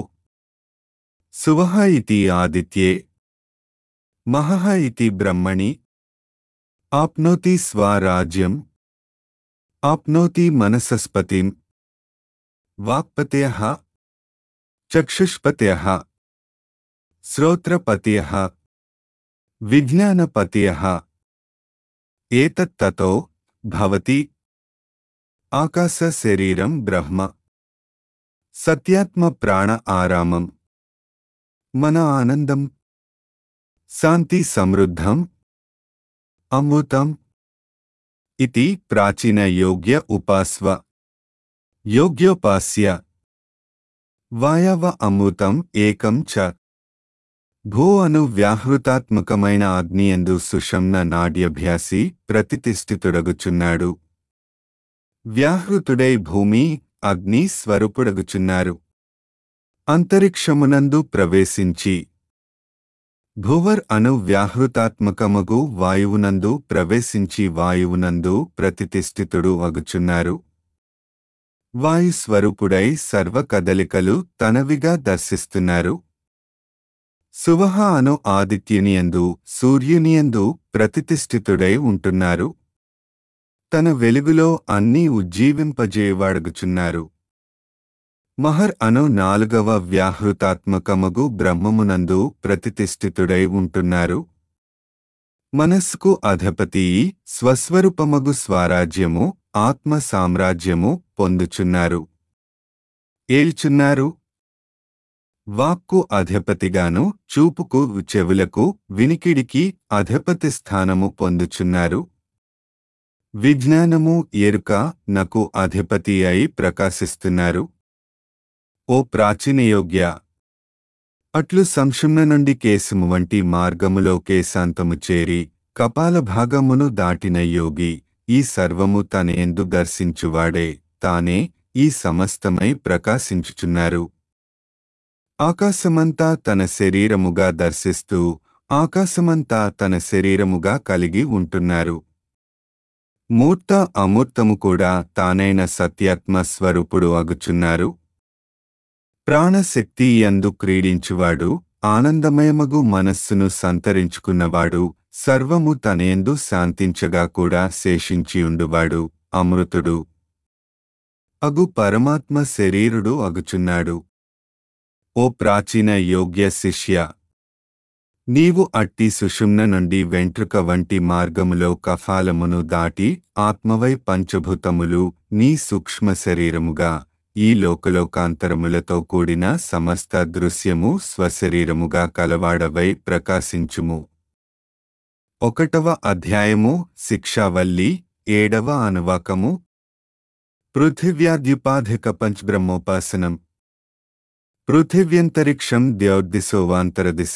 సువః ఇతి ఆదిత్యే మహః ఇతి బ్రహ్మణి ఆప్నోతి స్వరాజ్యం ఆప్నోతి మనసస్పతిం వాక్పతయః చక్షుష్పతయః శ్రోత్రపతయః విజ్ఞానపతయః ఏతత్తతో భవతి ఆకాశ శరీరం బ్రహ్మ సత్యాత్మ ప్రాణ ఆరామం మన ఆనందం శాంతి సమృద్ధం అమృతం ఇది ప్రాచీన యోగ్య ఉపాస్వ యోగ్యోపాస్య వాయవ అమృతం ఏకం చ భూ అను వ్యాహృతాత్మకమైన అగ్నియందు సుషమ్న నాడ్యభ్యాసి ప్రతిష్ఠితుడగుచున్నాడు వ్యాహృతుడై భూమి అగ్ని స్వరూపుడగుచున్నారు అంతరిక్షమునందు ప్రవేశించి భువర్ అను వ్యాహృతాత్మకమగు వాయువునందు ప్రవేశించి వాయువునందు ప్రతిష్ఠితుడు అగుచున్నారు వాయుస్వరూపుడై సర్వ కదలికలు తనవిగా దర్శిస్తున్నారు సువహ అను ఆదిత్యునియందు సూర్యునియందు ప్రతిష్ఠితుడై ఉంటున్నారు తన వెలుగులో అన్నీ ఉజ్జీవింపజేయవాడగుచున్నారు మహర్ అను నాలుగవ వ్యాహృతాత్మకమగు బ్రహ్మమునందు ప్రతిష్ఠితుడై ఉంటున్నారు మనస్సుకు అధపతి స్వస్వరూపమగు స్వరాజ్యము ఆత్మ సామ్రాజ్యము పొందుచున్నారు ఏల్చున్నారు వాక్కు అధపతిగాను చూపుకు చెవులకు వినికిడికి అధపతి స్థానము పొందుచున్నారు విజ్ఞానము ఎరుక నకు అధిపతి అయి ప్రకాశిస్తున్నారు ఓ ప్రాచీనయోగ్య అట్లు సంశుమ్న నుండి కేశము వంటి మార్గములో కేశాంతము చేరి కపాల భాగమును దాటిన యోగి ఈ సర్వము తనయందు దర్శించువాడే తానే ఈ సమస్తమై ప్రకాశించుచున్నారు ఆకాశమంతా తన శరీరముగా దర్శిస్తూ ఆకాశమంతా తన శరీరముగా కలిగి ఉంటున్నారు మూర్త అమూర్తము కూడా తానైన సత్యాత్మ స్వరూపుడు అగుచున్నారు ప్రాణశక్తి యందు క్రీడించువాడు ఆనందమయమగు మనస్సును సంతరించుకున్నవాడు సర్వము తనేందు శాంతించగా కూడా శేషించియుండువాడు అమృతుడు అగు పరమాత్మ శరీరుడు అగుచున్నాడు ఓ ప్రాచీన యోగ్య శిష్య నీవు అట్టి సుషుమ్న నుండి వెంట్రుక వంటి మార్గములో కఫాలమును దాటి ఆత్మవై పంచభూతములు నీ సూక్ష్మ శరీరముగా ఈ లోకలోకాంతరములతో కూడిన సమస్త దృశ్యము స్వశరీరముగా కలవాడవై ప్రకాశించుము ఒకటవ అధ్యాయము శిక్షావల్లి ఏడవ అనువాకము పృథివ్యాద్యుపాధిక పంచబ్రహ్మోపాసనం పృథివ్యంతరిక్షం ద్యోర్దిశోవాంతరదిశ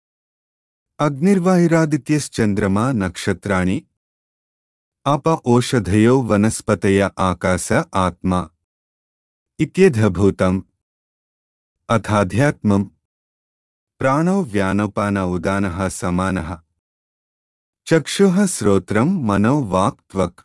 అగ్నిర్వాయురాదిత్యశ్చంద్రమా నక్షత్రాణి అప ఓషధయో వనస్పతయ ఆకాశ ఆత్మ ఇత్యధభూతం అథాధ్యాత్మం ప్రాణో వ్యానోపాన ఉదానః సమానః చక్షుః శ్రోత్రం మనో వాక్ త్వక్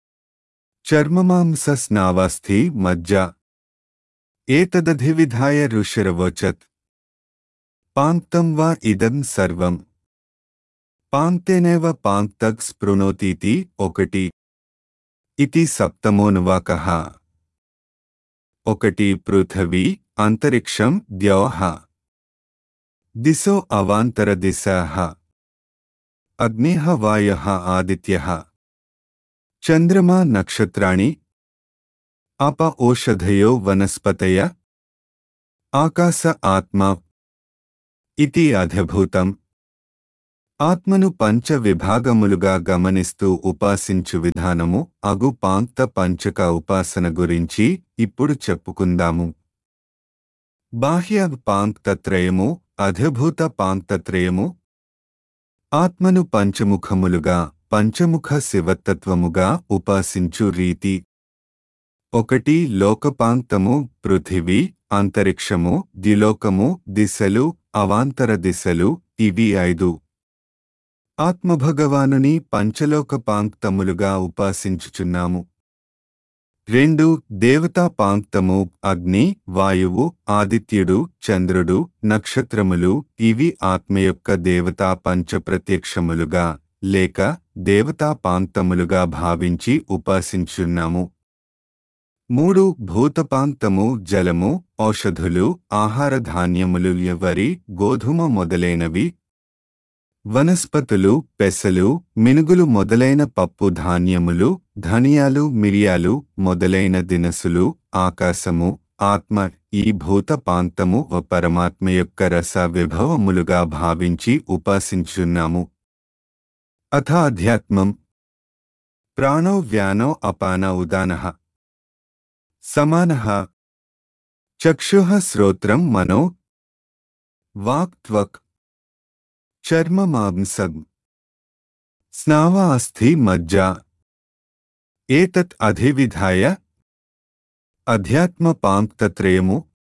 చర్మమాంసస్నావాస్థి మజ్జ ఏతదధివిధాయ ఋషిరవోచత్ పాంక్తం వా ఇదం సర్వం పాంక్తేనేవ పాంక్తక్ స్పృణోతీతి ఒకటి ఇతి సప్తమోనువాకః ఒకటి పృథవీ అంతరిక్షం ద్యోః దిశో అవాంతర దిశాః అగ్నేః వాయః ఆదిత్యః చంద్రమా నక్షత్రాణి అప ఓషధయో వనస్పతయ ఆకాశ ఆత్మ ఇతి అధిభూతం ఆత్మను పంచ విభాగములుగా గమనిస్తూ ఉపాసించు విధానము అగు పాంక్త పంచక ఉపాసన గురించి ఇప్పుడు చెప్పుకుందాము బాహ్య పాంక్తత్రయము అధిభూత పాంక్తత్రయము ఆత్మను పంచముఖములుగా పంచముఖ శివతత్వముగా ఉపాసించు రీతి ఒకటి లోకపాంక్తము పృథివీ అంతరిక్షము ద్యులోకము దిశలు అవాంతర దిశలు ఇవి ఐదు ఆత్మభగవానుని పంచలోక పాంక్తములుగా ఉపాసించుచున్నాము రెండు దేవతా పాంక్తము అగ్ని వాయువు ఆదిత్యుడు చంద్రుడు నక్షత్రములు ఇవి ఆత్మ యొక్క దేవతా పంచప్రత్యక్షములుగా లేక దేవతా పాంక్తములుగా భావించి ఉపాసించున్నాము మూడు భూతపాంక్తము జలము ఔషధులు ఆహార ధాన్యములు వరి గోధుమ మొదలైనవి వనస్పతులు పెసలు మినుగులు మొదలైన పప్పు ధాన్యములు ధనియాలు మిరియాలు మొదలైన దినసులు ఆకాశము ఆత్మ ఈ భూత పాంతము వ పరమాత్మ యొక్క రస విభవములుగా భావించి ఉపాసించున్నాము అథ అధ్యాత్మం ప్రాణో వ్యానో అపాన ఉదానః సమానః చక్షుః శ్రోత్రం మనో వాక్ త్వక్ చర్మమాంసం స్నావ అస్థి మజ్జ ఏతత్ అధివిధాయ అధ్యాత్మ పాంక్తత్రయము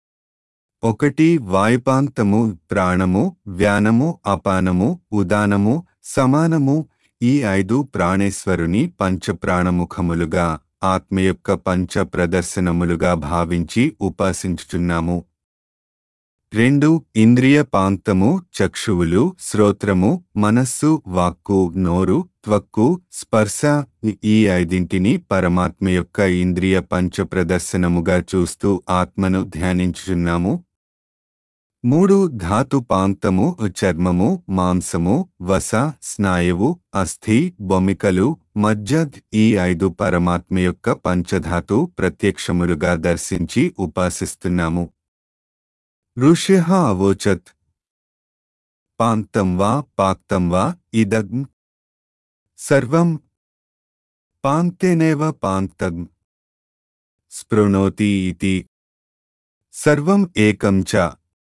ఒకటి వాయుపాంక్తము ప్రాణము వ్యానము అపానము ఉదానము సమానము ఈ ఐదు ప్రాణేశ్వరుని పంచప్రాణముఖములుగా ఆత్మ యొక్క పంచ ప్రదర్శనములుగా భావించి ఉపాసించుచున్నాము రెండు ఇంద్రియ పాంక్తము చక్షువులు శ్రోత్రము మనస్సు వాక్కు నోరు త్వక్కు స్పర్శ ఈ ఐదింటిని పరమాత్మ యొక్క ఇంద్రియ పంచ ప్రదర్శనముగా చూస్తూ ఆత్మను ధ్యానించుచున్నాము మూడు ధాతు పాంక్తము చర్మము మాంసము వస స్నాయువు అస్థి బొమికలు మజ్జ ఈ ఐదు పరమాత్మ యొక్క పంచధాతు ప్రత్యక్షములుగా దర్శించి ఉపాసిస్తున్నాము ఋష్య అవోచత్ పాంక్తం వా పాక్తం వా ఇదగ్ సర్వం పాంక్తేనేవ పాంక్తం స్పృణోతి ఇతి సర్వం ఏకం చ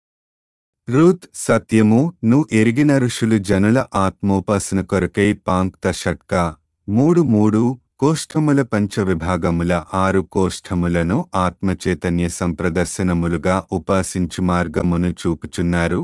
రుత్ సత్యము ను ఎరిగిన ఋషులు జనుల ఆత్మోపాసన కొరకై పాంక్త షట్క మూడు మూడు కోష్ఠముల పంచ విభాగముల ఆరు కోష్ఠములను ఆత్మచైతన్య సంప్రదర్శనములుగా ఉపాసించు మార్గమును చూపుచున్నారు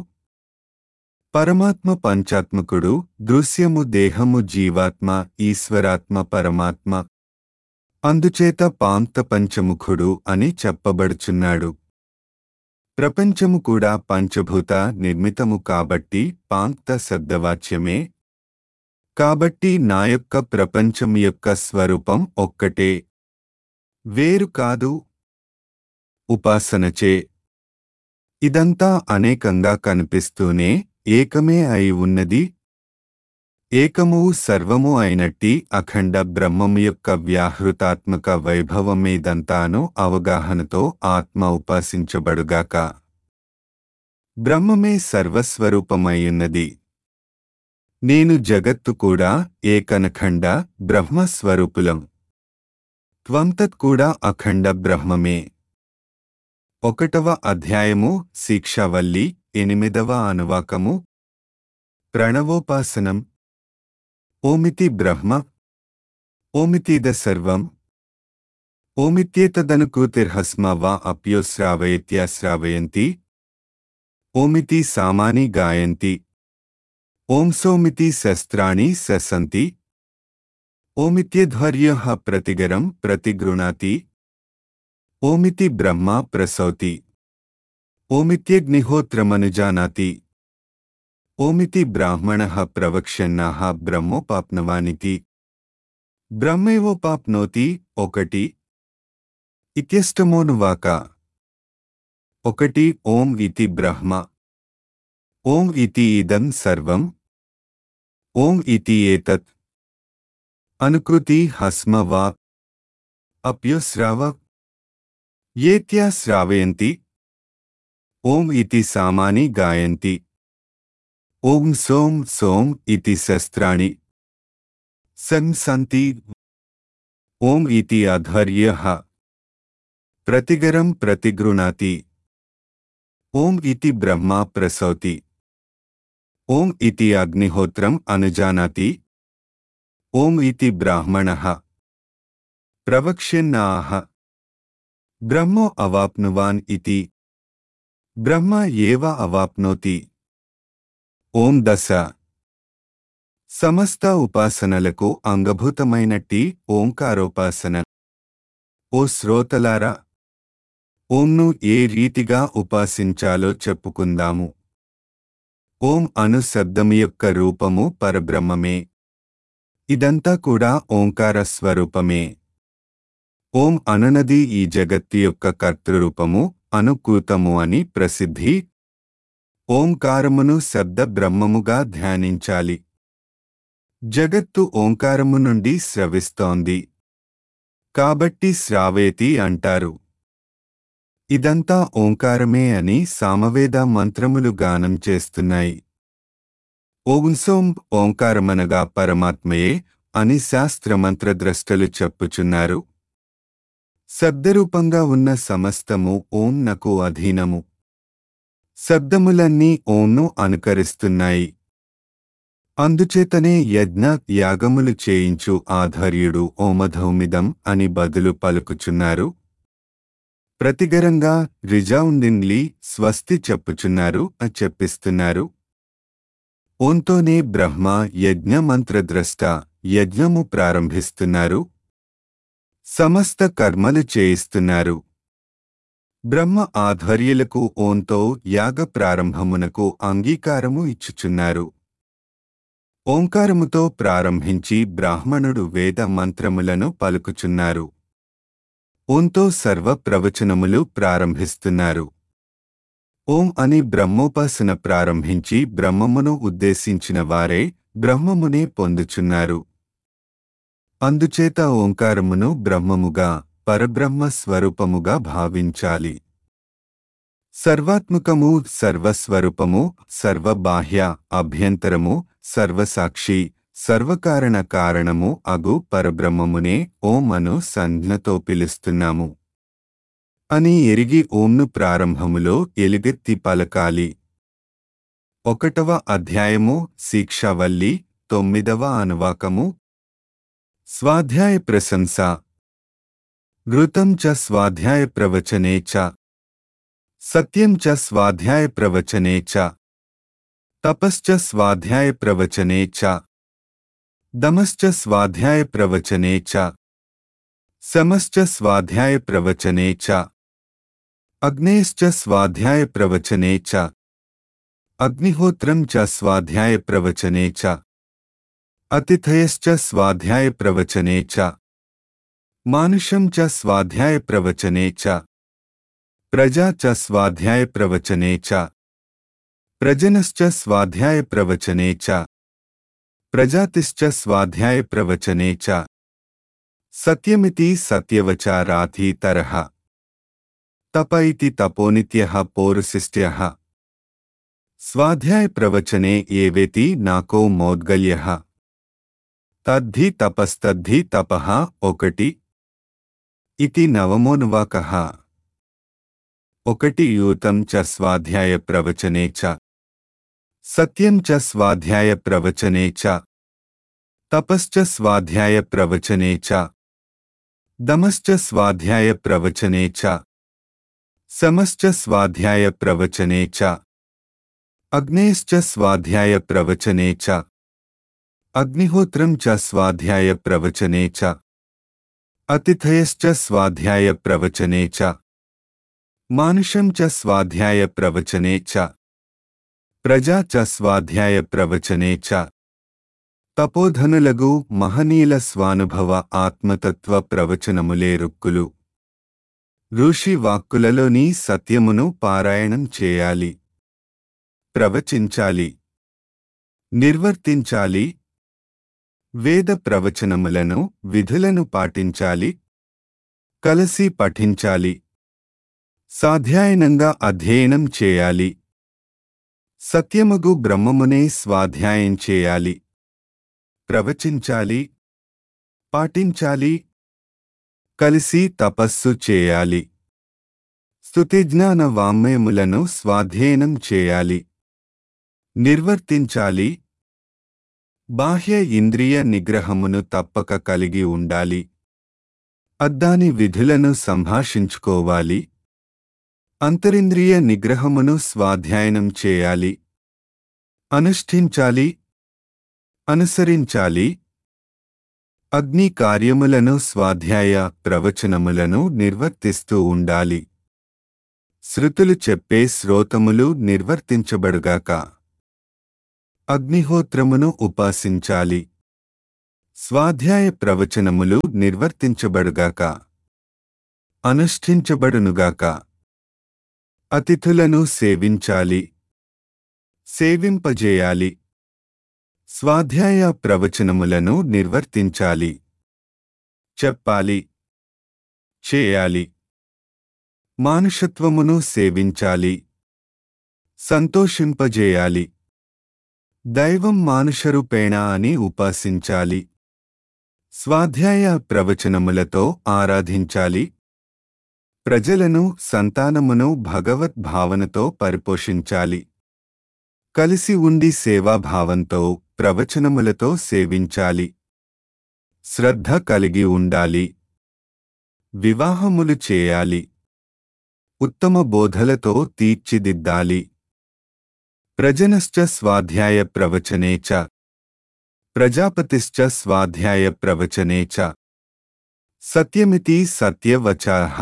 పరమాత్మ పంచాత్మకుడు దృశ్యము దేహము జీవాత్మ ఈశ్వరాత్మ పరమాత్మ అందుచేత పాంక్త పంచముఖుడు అని చెప్పబడుచున్నాడు ప్రపంచము కూడా పంచభూత నిర్మితము కాబట్టి పాంక్త శబ్దవాచ్యమే కాబట్టి నా యొక్క ప్రపంచం యొక్క స్వరూపం ఒక్కటే వేరు కాదు ఉపాసనచే ఇదంతా అనేకంగా కనిపిస్తూనే ఏకమే అయి ఉన్నది ఏకము సర్వము అయినట్టి అఖండ బ్రహ్మము యొక్క వ్యాహృతాత్మక వైభవమేదంతాను అవగాహనతో ఆత్మ ఉపాసించబడుగాక బ్రహ్మమే సర్వస్వరూపమైయున్నది నేను జగత్తు కూడా ఏకనఖండ బ్రహ్మస్వరూపులం త్వంతత్ కూడా అఖండ బ్రహ్మమే ఒకటవ అధ్యాయము శిక్షావల్లి ఎనిమిదవ అనువాకము ప్రణవోపాసనం ఓమితి బ్రహ్మ ఓమితిద సర్వం ఓమిత్యేతదనుకృతిర్హస్మ వా అప్యోశ్రావయత్యాశ్రావయంతి ఓమితి సామాని గాయంతి ఓం సోమితి శస్త్రాణి శసంతి ఓమిత్యధ్వర్య ప్రతిగరం ప్రతిగృణాతి ఓమితి బ్రహ్మ ప్రసౌతి ఓమిత్యగ్నిహోత్రమనుజానాతి ఓమితి బ్రాహ్మణ ప్రవక్ష్యన్నాహ బ్రహ్మోపాప్నవానితి బ్రహ్మైవోపాప్నోతి ఒకటి ఇత్యష్టమోనువాక ఒకటి ఓం ఇతి బ్రహ్మ ఓం ఇతి ఇదం సర్వం ఓం ఇతి ఏతత్ అనుకృతి హస్మ వా అప్యోశ్రావ ఏత్యా శ్రావయంతి ఓం ఇతి సామాని గాయంతి ఓం సోం సోం ఇతి శస్త్రాణి సంసంతి ఓం ఇతి అధర్య ప్రతిగరం ప్రతిగృణాతి ఓం ఇతి బ్రహ్మ ప్రసౌతి ఓం ఇతి అగ్నిహోత్రం అనుజానాతి ఓం ఇతి బ్రాహ్మణ ప్రవక్ష్యన్నాహ బ్రహ్మో అవాప్నువాన్ ఇతి బ్రహ్మ ఏవ అవాప్నోతి ఓం దశ సమస్త ఉపాసనలకు అంగభూతమైనట్టి ఓంకారోపాసన ఓ శ్రోతలారా ఓంను ఏ రీతిగా ఉపాసించాలో చెప్పుకుందాము ఓం అను శబ్దము యొక్క రూపము పరబ్రహ్మమే ఇదంతా కూడా ఓంకార స్వరూపమే ఓం అనునది ఈ జగత్తు యొక్క కర్తృరూపము అనుకూతము అని ప్రసిద్ధి ఓంకారమును శబ్ద బ్రహ్మముగా ధ్యానించాలి జగత్తు ఓంకారము నుండి స్రవిస్తోంది కాబట్టి శ్రావేతి అంటారు ఇదంతా ఓంకారమే అని సామవేద మంత్రములు గానం చేస్తున్నాయి ఓంసోం ఓంకారమనగా పరమాత్మయే అని శాస్త్రమంత్రద్రష్టలు చెప్పుచున్నారు శబ్దరూపంగా ఉన్న సమస్తము ఓం నకు అధీనము శబ్దములన్నీ ఓంను అనుకరిస్తున్నాయి అందుచేతనే యజ్ఞ యాగములు చేయించు ఆధర్యుడు ఓమధౌమిదం అని బదులు పలుకుచున్నారు ప్రతిగరంగా రిజౌండింగ్లీ స్వస్తి చెప్పుచున్నారు అని చెప్పిస్తున్నారు ఓంతోనే బ్రహ్మ యజ్ఞ మంత్రద్రష్ట యజ్ఞము ప్రారంభిస్తున్నారు సమస్త కర్మలు చేయిస్తున్నారు బ్రహ్మ ఆధ్వర్యులకు ఓంతో యాగ ప్రారంభమునకు అంగీకారము ఇచ్చుచున్నారు ఓంకారముతో ప్రారంభించి బ్రాహ్మణుడు వేద మంత్రములను పలుకుచున్నారు ఓంతో సర్వ ప్రవచనములు ప్రారంభిస్తున్నారు ఓం అని బ్రహ్మోపాసన ప్రారంభించి బ్రహ్మమును ఉద్దేశించిన వారే బ్రహ్మమునే పొందుచున్నారు అందుచేత ఓంకారమును బ్రహ్మముగా పరబ్రహ్మ స్వరూపముగా భావించాలి సర్వాత్మకము సర్వస్వరూపము సర్వబాహ్య అభ్యంతరము సర్వసాక్షి సర్వకారణ కారణము అగు పరబ్రహ్మమునే ఓం అను సంజ్ఞతో పిలుస్తున్నాము అని ఎరిగి ఓంను ప్రారంభములో ఎలుగెత్తి పలకాలి ఒకటవ అధ్యాయము శిక్షావల్లి తొమ్మిదవ అనువాకము స్వాధ్యాయ ప్రశంస ఘృతం చ స్వాధ్యాయ ప్రవచనే చ సత్యం చ స్వాధ్యాయ ప్రవచనే చ తపశ్చ స్వాధ్యాయ ప్రవచనే చ దమశ్చ స్వాధ్యాయ ప్రవచనే చ సమశ్చ స్వాధ్యాయ ప్రవచనే చ అగ్నేశ్చ స్వాధ్యాయ ప్రవచనే చ అగ్నిహోత్రం చ స్వాధ్యాయ ప్రవచనే చ అతిథయశ్చ స్వాధ్యాయ ప్రవచనే చ మానుషం చ స్వాధ్యాయ ప్రవచనే చ ప్రజా చ స్వాధ్యాయ ప్రవచనే చ ప్రజనశ్చ స్వాధ్యాయ ప్రవచనే చ ప్రజాతిశ్చ స్వాధ్యాయ ప్రవచనే చ సత్యమితి సత్యవచారాధీతరః తప ఇతి తపోనిత్యః పౌరుశిష్ట్యః స్వాధ్యాయ ప్రవచనే ఏవేతి నాకో మౌద్గల్యః తద్ధి తపస్తద్ధి తపః ఒకటి ఇతి నవమోనువాకః ఒకటి యూతం చ స్వాధ్యాయ ప్రవచనే చ సత్యం చ స్వాధ్యాయ ప్రవచనే చ తపశ్చ స్వాధ్యాయ ప్రవచనే చ దమశ్చ స్వాధ్యాయ ప్రవచనే చ సమశ్చ స్వాధ్యాయ ప్రవచనే చ అగ్నేశ్చ స్వాధ్యాయ ప్రవచనే చ అగ్నిహోత్రం చ స్వాధ్యాయ ప్రవచనే చ అతిథయశ్చ స్వాధ్యాయ ప్రవచనే చ మానుషం చ స్వాధ్యాయ ప్రవచనే చ ప్రజా చ స్వాధ్యాయ ప్రవచనే చ తపోధనులగు మహనీల స్వానుభవ ఆత్మతత్వ ప్రవచనములే రుక్కులు ఋషి వాక్కులలోని సత్యమును పారాయణం చేయాలి ప్రవచించాలి నిర్వర్తించాలి వేద ప్రవచనములను విధులను పాటించాలి కలసి పఠించాలి సాధ్యాయనంగా అధ్యయనం చేయాలి సత్యమగు బ్రహ్మమునే స్వాధ్యాయం చేయాలి ప్రవచించాలి పాటించాలి కలిసి తపస్సు చేయాలి స్తుతిజ్ఞాన వాంగ్మయములను స్వాధ్యయనం చేయాలి నిర్వర్తించాలి బాహ్య ఇంద్రియ నిగ్రహమును తప్పక కలిగి ఉండాలి అద్దాని విధులను సంభాషించుకోవాలి అంతరింద్రియ నిగ్రహమును స్వాధ్యాయనం చేయాలి అనుష్ఠించాలి అనుసరించాలి అగ్ని కార్యములను స్వాధ్యాయ ప్రవచనములను నిర్వర్తిస్తూ ఉండాలి శృతులు చెప్పే శ్రోతములు నిర్వర్తించబడుగాక అగ్నిహోత్రమును ఉపాసించాలి స్వాధ్యాయ ప్రవచనములు నిర్వర్తించబడుగాక అనుష్ఠించబడునుగాక అతిథులను సేవించాలి సేవింపజేయాలి స్వాధ్యాయ ప్రవచనములను నిర్వర్తించాలి చెప్పాలి చేయాలి మానుషత్వమును సేవించాలి సంతోషింపజేయాలి దైవం మానుషరూపేణ అని ఉపాసించాలి స్వాధ్యాయ ప్రవచనములతో ఆరాధించాలి ప్రజలను సంతానమును భగవద్భావనతో పరిపోషించాలి కలిసి ఉండి సేవాభావంతో ప్రవచనములతో సేవించాలి శ్రద్ధ కలిగి ఉండాలి వివాహములు చేయాలి ఉత్తమ బోధలతో తీర్చిదిద్దాలి ప్రజనశ్చ స్వాధ్యాయ ప్రవచనే చ ప్రజాపతిశ్చ స్వాధ్యాయ ప్రవచనే చ సత్యమితి సత్యవచాః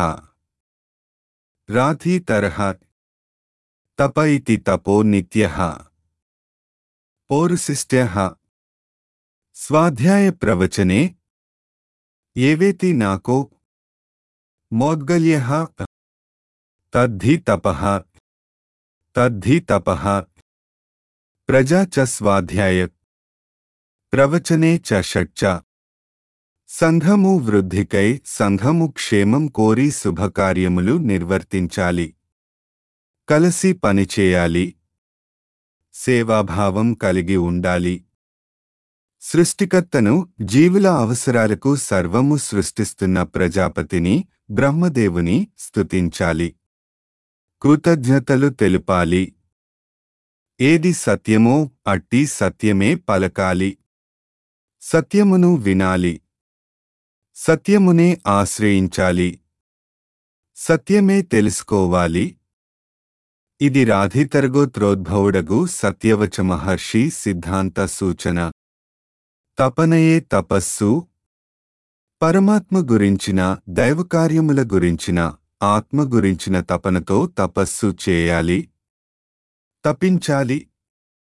రాధీతరః తప ఇతి తపో నిత్యః పౌరుశిష్ట్యః స్వాధ్యాయ ప్రవచనే ఏవేతి నాకో మోద్గల్యః తద్ధి తపః తద్ధి తపః ప్రజా చ స్వాధ్యాయ ప్రవచనే చ షట్చ సంఘము వృద్ధికై సంఘము క్షేమం కోరి శుభకార్యములు నిర్వర్తించాలి కలసి పనిచేయాలి సేవాభావం కలిగి ఉండాలి సృష్టికర్తను జీవుల అవసరాలకు సర్వము సృష్టిస్తున్న ప్రజాపతిని బ్రహ్మదేవుని స్తుతించాలి కృతజ్ఞతలు తెలుపాలి ఏది సత్యమో అట్టి సత్యమే పలకాలి సత్యమును వినాలి సత్యమునే ఆశ్రయించాలి సత్యమే తెలుసుకోవాలి ఇది రాధితర్గోత్రోద్భవుడగు సత్యవచ మహర్షి సిద్ధాంత సూచన తపనయే తపస్సు పరమాత్మ గురించిన దైవకార్యముల గురించిన ఆత్మ గురించిన తపనతో తపస్సు చేయాలి తపించాలి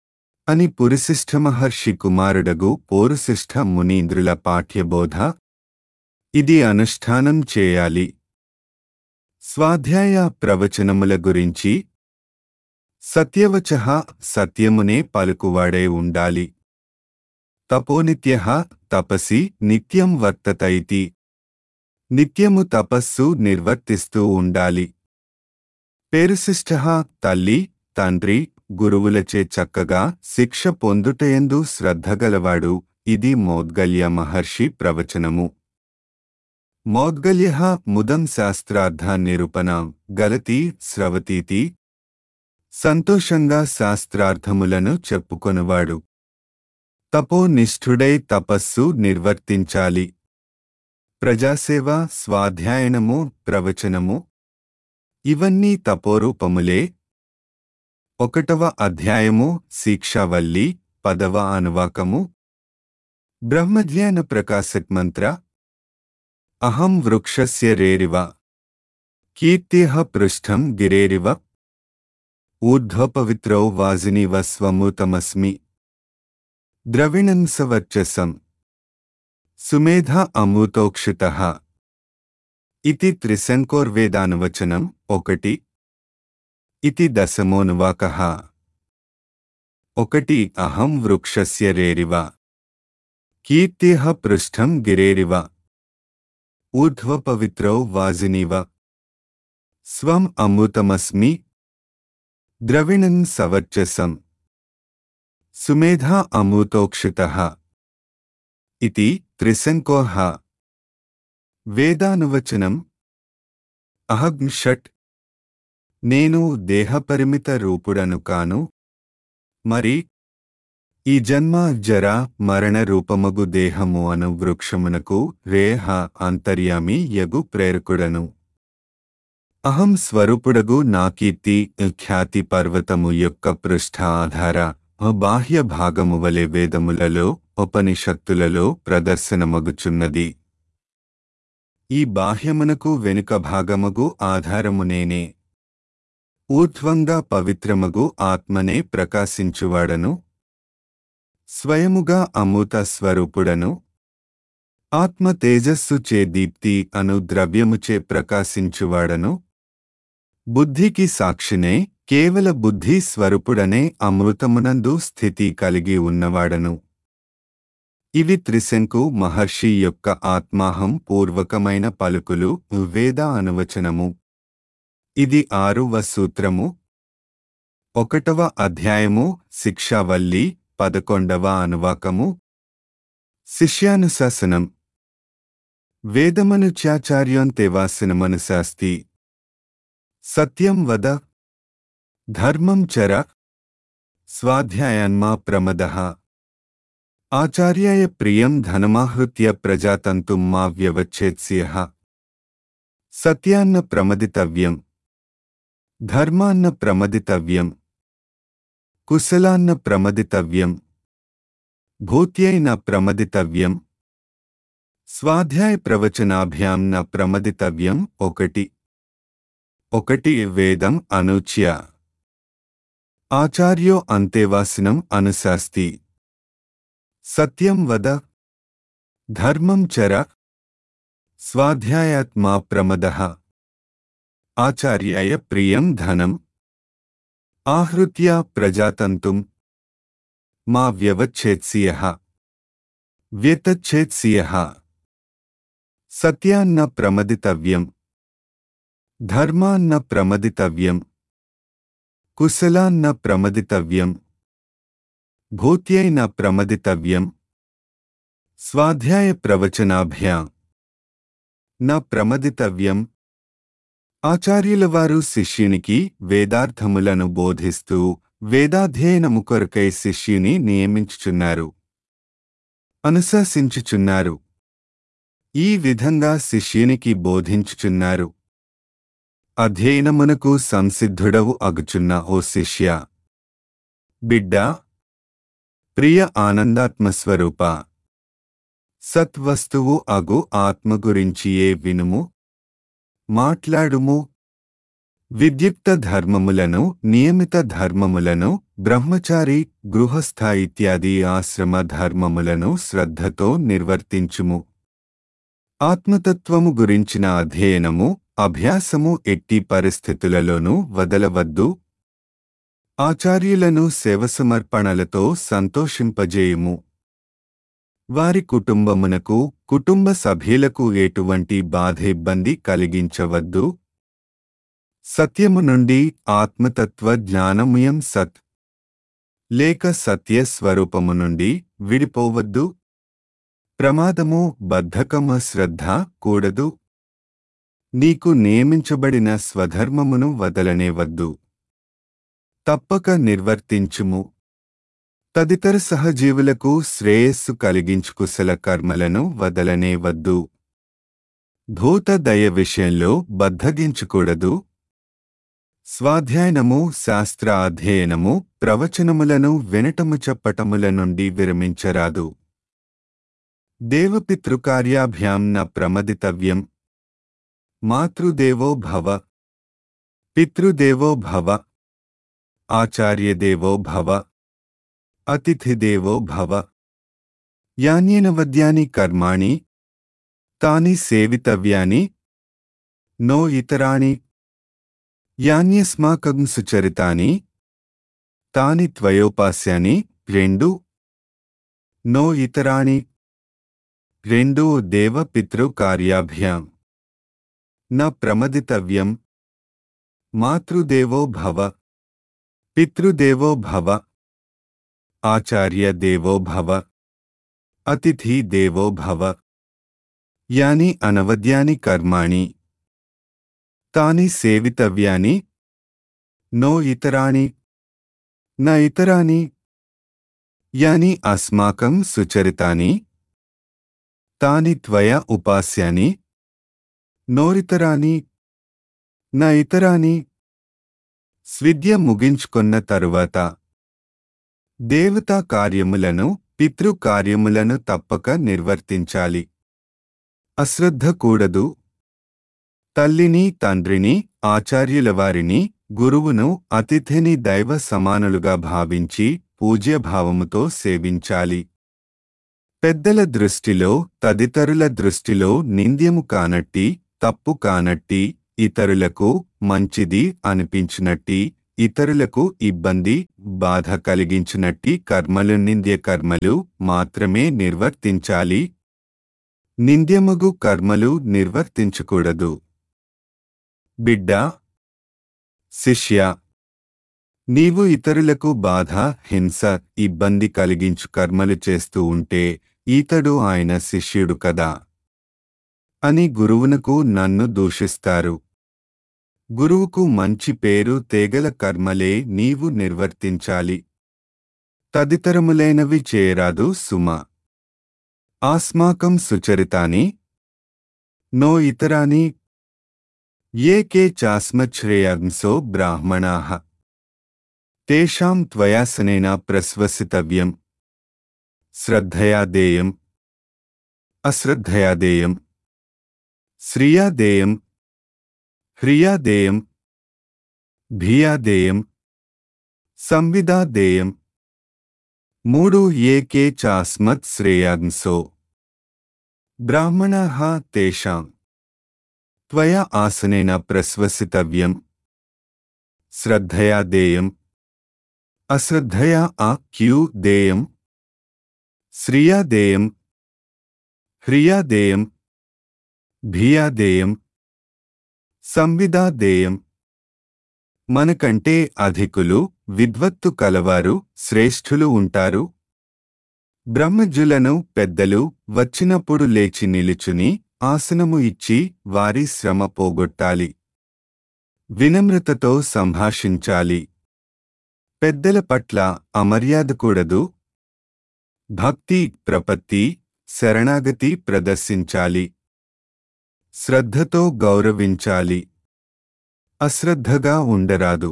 అని పురిశిష్ఠ మహర్షి కుమారుడగు పోరుశిష్ఠ మునీంద్రుల పాఠ్యబోధ ఇది అనుష్ఠానం చేయాలి స్వాధ్యాయ ప్రవచనముల గురించి సత్యవచ సత్యమునే పలుకువాడై ఉండాలి తపోనిత్య తపసి నిత్యం వర్తతైతి నిత్యము తపస్సు నిర్వర్తిస్తూ ఉండాలి పేరుశిష్ట తల్లి తండ్రి గురువులచే చక్కగా శిక్ష పొందుటయందు శ్రద్ధగలవాడు ఇది మౌద్గల్య మహర్షి ప్రవచనము మౌద్గల్య ముదం శాస్త్రార్థ నిరూపణ గలతి స్రవతీతి సంతోషంగా శాస్త్రార్థములను చెప్పుకొనువాడు తపోనిష్ఠుడై తపస్సు నిర్వర్తించాలి ప్రజాసేవ స్వాధ్యాయనము ప్రవచనము ఇవన్నీ తపోరూపములే ఒకటవ అధ్యాయము శిక్షావల్లి పదవ అనువాకము బ్రహ్మజ్ఞాన ప్రకాశక్ మంత్ర అహం వృక్షస్య రేరివ కీర్త్యః పృష్ఠం గిరేరివ ఊర్ధ్వపవిత్రౌ వాజినివ స్వమూతమస్మి ద్రవిణం సవర్చసం సుమేధ అమూతోక్షిత ఇది త్రిశంకోర్వేదానువచనం ఒకటి ఇది దశమోనువాక ఒకటి అహం వృక్షస్య రేరివ కీర్త్యః పృష్ఠం గిరేరివ ఊర్ధ్వపవిత్రౌ వాజినివ స్వం అమృతమస్మి ద్రవిణం సవర్చసం సుమేధా అమృతోక్షిత ఇది త్రిశంకోః వేదానువచనం అహం షట్ నేను దేహపరిమిత రూపుడను కాను మరి ఈ జన్మ జర మరణ రూపమగు దేహము అను వృక్షమునకు రేహ అంతర్యామి యగు ప్రేరకుడను అహం స్వరూపుడగు నా కీర్తి ఖ్యాతి పర్వతము యొక్క పృష్ఠ ఆధార బాహ్య భాగము వలె వేదములలో ఉపనిషత్తులలో ప్రదర్శనమగుచున్నది ఈ బాహ్యమునకు వెనుక భాగమగు ఆధారము నేనే ఊర్ధ్వంగా పవిత్రమగు ఆత్మనే ప్రకాశించువాడను స్వయముగా అమూత స్వరూపుడను ఆత్మ తేజస్సు చే దీప్తి అను ద్రవ్యముచే ప్రకాశించువాడను బుద్ధికి సాక్షినే కేవల బుద్ధి స్వరూపుడనే అమృతమునందు స్థితి కలిగి ఉన్నవాడను ఇవి త్రిశంకు మహర్షి యొక్క ఆత్మాహం పూర్వకమైన పలుకులు వేద అనువచనము ఇది ఆరువ సూత్రము ఒకటవ అధ్యాయము శిక్షావల్లి పదకొండవ అనువాకము శిష్యానుశాసనం వేదమనుచాచార్యోంతేవాసనమనుశాస్తి సత్యం వద ధర్మం చర స్వాధ్యాయాన్మా ప్రమద ఆచార్యాయ ప్రియం ధనమాహృత్య ప్రజాతంతుం మా వ్యవచ్ఛేత్స్య సత్యాన్న ప్రమదితవ్యం ధర్మాన్న ప్రమదితవ్యం కుశలాన్న ప్రమదితవ్యం భూత్యై న ప్రమదితవ్యం స్వాధ్యాయ ప్రవచనాభ్యాం న ప్రమదితవ్యం ఒకటి ఒకటి వేదం అనూచ్య ఆచార్యో అంతేవాసినం అనుశాస్తి సత్యం వద ధర్మం చర స్వాధ్యాయాత్మా ప్రమద ఆచార్యాయ ప్రియం ధనం ఆహృత్య ప్రజాతంతుం మా వ్యవచ్ఛేత్స్య వ్యతచ్ఛేత్స్య సత్యాన్న ప్రమదితవ్యం ధర్మాన్న ప్రమదితవ్యం కుశలాన్న ప్రమదితవ్యం భూత్యై న ప్రమదితవ్యం స్వాధ్యాయ ప్రవచనాభ్యా న ప్రమదితవ్యం ఆచార్యుల వారు శిష్యునికి వేదార్థములను బోధిస్తూ వేదాధ్యయనము కొరకై శిష్యుని నియమించుచున్నారు అనుశాసించుచున్నారు ఈ విధంగా శిష్యునికి బోధించుచున్నారు అధ్యయనమునకు సంసిద్ధుడవు అగుచున్న ఓ శిష్య బిడ్డా ప్రియ ఆనందాత్మస్వరూప సత్వస్తువు అగు ఆత్మ గురించియే వినుము మాట్లాడుము విద్యుక్త ధర్మములను నియమిత ధర్మములను బ్రహ్మచారి గృహస్థ ఇత్యాది ఆశ్రమ ధర్మములను శ్రద్ధతో నిర్వర్తించుము ఆత్మతత్వము గురించిన అధ్యయనము అభ్యాసము ఎట్టి పరిస్థితులలోనూ వదలవద్దు ఆచార్యులను సేవసమర్పణలతో సంతోషింపజేయుము వారి కుటుంబమునకు కుటుంబ సభ్యులకు ఎటువంటి బాధ ఇబ్బంది కలిగించవద్దు సత్యము నుండి ఆత్మతత్వ జ్ఞానమయం సత్ లేక సత్య స్వరూపము నుండి విడిపోవద్దు ప్రమాదము బద్ధకమ శ్రద్ధ కూడదు నీకు నియమించబడిన స్వధర్మమును వదలనేవద్దు తప్పక నిర్వర్తించుము తదితర సహజీవులకు శ్రేయస్సు కలిగించు కుశల కర్మలను వదలనేవద్దు భూత దయ విషయంలో బద్ధగించకూడదు స్వాధ్యాయనము శాస్త్ర అధ్యయనము ప్రవచనములను వినటము చెప్పటముల నుండి విరమించరాదు దేవపితృకార్యాభ్యాం న ప్రమదితవ్యం మాతృదేవో భవ పితృదేవో భవ ఆచార్యదేవో భవ అతిథిదేవో భవ యాన్యేనవద్యాని కర్మాణి తాని సేవితవ్యాని నో ఇతరాణి యాన్యస్మాకం సుచరితాని తాని త్వయోపాస్యాని రెండు నో ఇతరాణి రెండు దేవ పితృ కార్యాభ్యాం న ప్రమదితవ్యం మాతృదేవో భవ పితృదేవో భవ ఆచార్య దేవో భవ అతిథి దేవో భవ యాని అనవద్యాని కర్మాణి తాని సేవితవ్యాని నో ఇతరాణి న ఇతరాని యాని అస్మాకం సుచరితాని తాని త్వయా ఉపాస్యాని నోరితరాని నా ఇతరాని స్విద్య ముగించుకొన్న తరువాత దేవతా కార్యములను పితృ కార్యములను తప్పక నిర్వర్తించాలి అశ్రద్ధ కూడదు తల్లిని తండ్రిని ఆచార్యుల వారిని గురువును అతిథిని దైవ సమానులుగా భావించి పూజ్యభావముతో సేవించాలి పెద్దల దృష్టిలో తదితరుల దృష్టిలో నింద్యము కానట్టి తప్పు కానట్టి ఇతరులకు మంచిది అనిపించినట్టి ఇతరులకు ఇబ్బంది బాధ కలిగించినట్టి కర్మలు నింద్య కర్మలు మాత్రమే నిర్వర్తించాలి నింద్యమగు కర్మలు నిర్వర్తించకూడదు బిడ్డ శిష్య నీవు ఇతరులకు బాధ హింస ఇబ్బంది కలిగించు కర్మలు చేస్తూ ఉంటే ఈతడు ఆయన శిష్యుడు కదా అని గురువునకు నన్ను దూషిస్తారు గురువుకు మంచి పేరు తేగల కర్మలే నీవు నిర్వర్తించాలి తదితరములైనవి చేయరాదు సుమ ఆస్మాకం సుచరితాని నో ఇతరాని ఏ కే చాస్మశ్రేయాంసో బ్రాహ్మణాః తేషాం త్వయాసనేన ప్రశ్వసితవ్యం శ్రద్ధయా దేయం అశ్రద్ధయా దేయం శ్రియా దేయం హ్రియా దేయం భియా దేయం సంవిదా దేయం మూడు ఏకే చాస్మత్ శ్రేయాంసో బ్రాహ్మణాః తేషాం త్వయా ఆసనేన ప్రశ్వసితవ్యం శ్రద్ధయా దేయం అశ్రద్ధయా ఆ క్యూ దేయం శ్రియా దేయం హ్రియా దేయం భియా దేయం సంవిదా దేయం మనకంటే అధికులు విద్వత్తు కలవారు శ్రేష్ఠులు ఉంటారు బ్రహ్మజులను పెద్దలు వచ్చినప్పుడు లేచి నిలుచుని ఆసనము ఇచ్చి వారి శ్రమ పోగొట్టాలి వినమ్రతతో సంభాషించాలి పెద్దల పట్ల అమర్యాద కూడదు భక్తి ప్రపత్తి శరణాగతి ప్రదర్శించాలి శ్రద్ధతో గౌరవించాలి అశ్రద్ధగా ఉండరాదు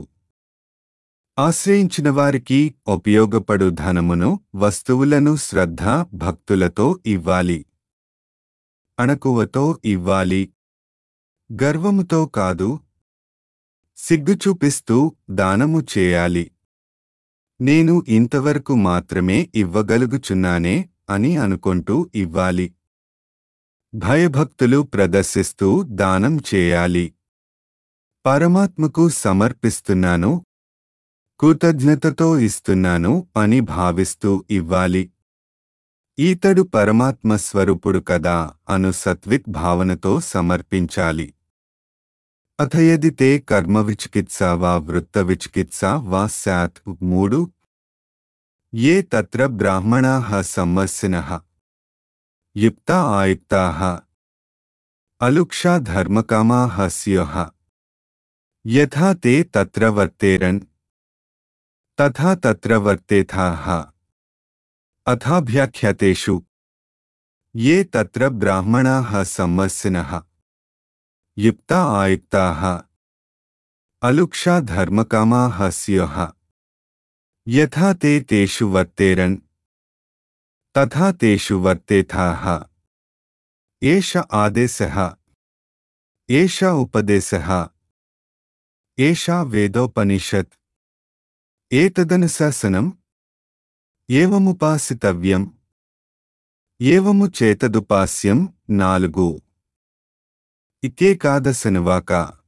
ఆశ్రయించిన వారికి ఉపయోగపడు ధనమును వస్తువులను శ్రద్ధ భక్తులతో ఇవ్వాలి అణకువతో ఇవ్వాలి గర్వముతో కాదు సిగ్గు చూపిస్తూ దానము చేయాలి నేను ఇంతవరకు మాత్రమే ఇవ్వగలుగుచున్నానే అని అనుకుంటూ ఇవ్వాలి భయభక్తులు ప్రదర్శిస్తూ దానం చేయాలి పరమాత్మకు సమర్పిస్తున్నాను కృతజ్ఞతతో ఇస్తున్నాను అని భావిస్తూ ఇవ్వాలి ఈతడు పరమాత్మ స్వరూపుడు కదా అను సత్విక్ భావనతో సమర్పించాలి అథ యది తే కర్మ విచికిత్స వా వృత్త విచికిత్స వా స్యాత్ మూడు ఏ తత్ర బ్రాహ్మణాః సంవత్సినః యుక్తా ఆయుక్తాః అలుక్షా ధర్మకామాః స్యుః యథా తే తత్ర వర్తేరన్ తథా తత్ర వర్తేథాః అథాభ్యాఖ్యాతేషు ఏ తత్ర బ్రాహ్మణాః సంవత్సినః యుక్తా ఆయుక్తాః అలుక్షా ధర్మకామాః స్యుః యథా తే తేషు వర్తేరన్ తథా తేషు వర్తేథాః ఏష ఆదేశः ఏష ఉపదేశः ఏషా వేదోపనిషత్ ఏతదనుశాసనం ఏవముపాసితవ్యం ఏవము చేతదుపాస్యం నాలుగు ఇత్యేకాదశనువాక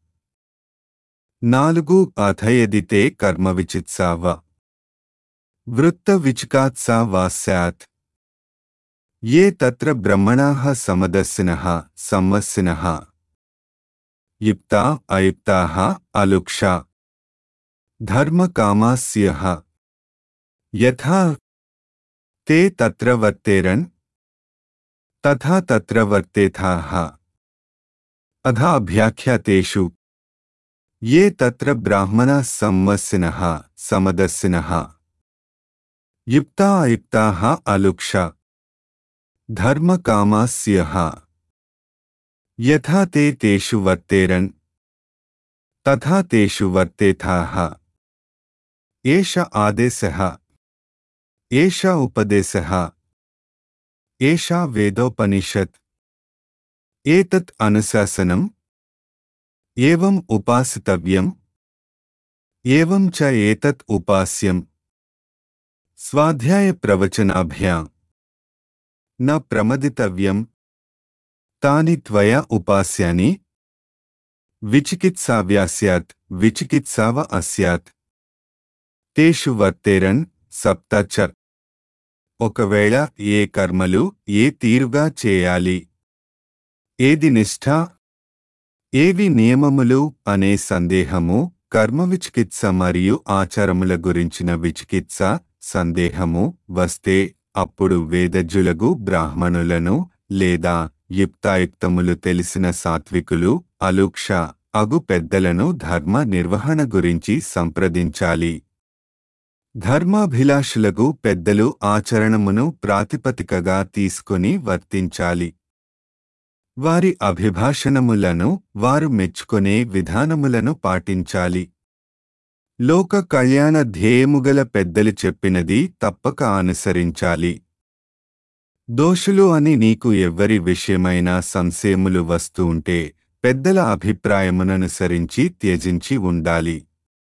నాలుగు అథయదితే కర్మ విచిత్సావ వృత్త విచికాత్సా వా స్యాత్ ఏ తత్ర బ్రహ్మణాః సమదర్శినః సంవత్సినః యుక్తా అయుక్తాః అలుక్షా ధర్మకామాస్యః యథా తే తత్ర వర్తేరన్ తథా తత్ర వర్తేథాః అథా అభ్యాఖ్యాతేషు ఏ తత్ర బ్రాహ్మణాः సంవత్సినः సమదర్శినः యుక్తా అయుక్తాः అలుక్ష ధర్మకామాస్యః యథా తే తేషు వర్తేరన్ తథా తేషు వర్తేథాః ఏష ఆదేశः ఏష ఉపదేశः ఏషా వేదోపనిషత్ ఏతత్ అనుశాసనం ఏవం ఉపాసితవ్యం ఏవం చ ఏతత్ ఉపాస్యం స్వాధ్యాయ ప్రవచనాభ్యాం న ప్రమదితవ్యం తాని త్వయా ఉపాస్యాని విచికిత్సావ్యాస్యాత్ విచికిత్సావ అస్యాత్ తేషు వర్తేరన్ సప్త చ ఒకవేళ ఏ కర్మలు ఏ తీరుగా చేయాలి ఏది నిష్ఠ ఏవి నియమములు అనే సందేహము కర్మ విచికిత్స మరియు ఆచారముల గురించిన విచికిత్స సందేహము వస్తే అప్పుడు వేదజ్జులగు బ్రాహ్మణులను లేదా యుక్తాయుక్తములు తెలిసిన సాత్వికులు అలుక్ష అగు పెద్దలను ధర్మ నిర్వహణ గురించి సంప్రదించాలి ధర్మాభిలాషులకు పెద్దలు ఆచరణమును ప్రాతిపదికగా తీసుకొని వర్తించాలి వారి అభిభాషణములను వారు మెచ్చుకొనే విధానములను పాటించాలి లోక కళ్యాణ ధ్యేయముగల పెద్దలు చెప్పినది తప్పక అనుసరించాలి దోషులు అని నీకు ఎవ్వరి విషయమైనా సంశయములు వస్తూ ఉంటే పెద్దల అభిప్రాయముననుసరించి త్యజించి ఉండాలి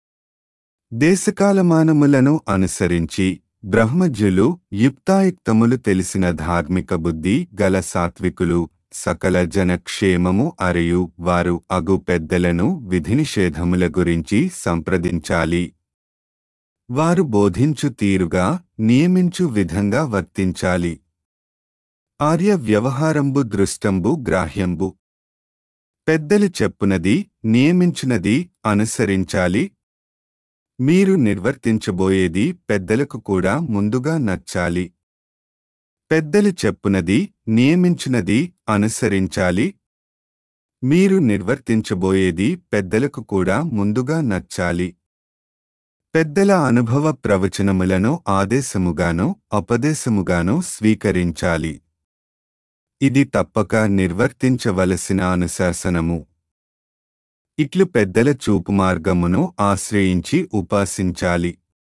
దేశకాలమానములను అనుసరించి బ్రహ్మజ్యులు యుక్తాయుక్తములు తెలిసిన ధార్మిక బుద్ధి గల సాత్వికులు సకల జనక్షేమము అరియు వారు అగు పెద్దలను విధినిషేధముల గురించి సంప్రదించాలి వారు బోధించు తీరుగా నియమించు విధంగా వర్తించాలి ఆర్య వ్యవహారంబు దృష్టంబు గ్రాహ్యంబు పెద్దలు చెప్పునది నియమించినది అనుసరించాలి మీరు నిర్వర్తించబోయేది పెద్దలకు కూడా ముందుగా నచ్చాలి పెద్దలు చెప్పునది నియమించినది అనుసరించాలి మీరు నిర్వర్తించబోయేది పెద్దలకు కూడా ముందుగా నచ్చాలి పెద్దల అనుభవ ప్రవచనములను ఆదేశముగాను ఉపదేశముగాను స్వీకరించాలి ఇది తప్పక నిర్వర్తించవలసిన అనుశాసనము ఇట్లు పెద్దల చూపు మార్గమును ఆశ్రయించి ఉపాసించాలి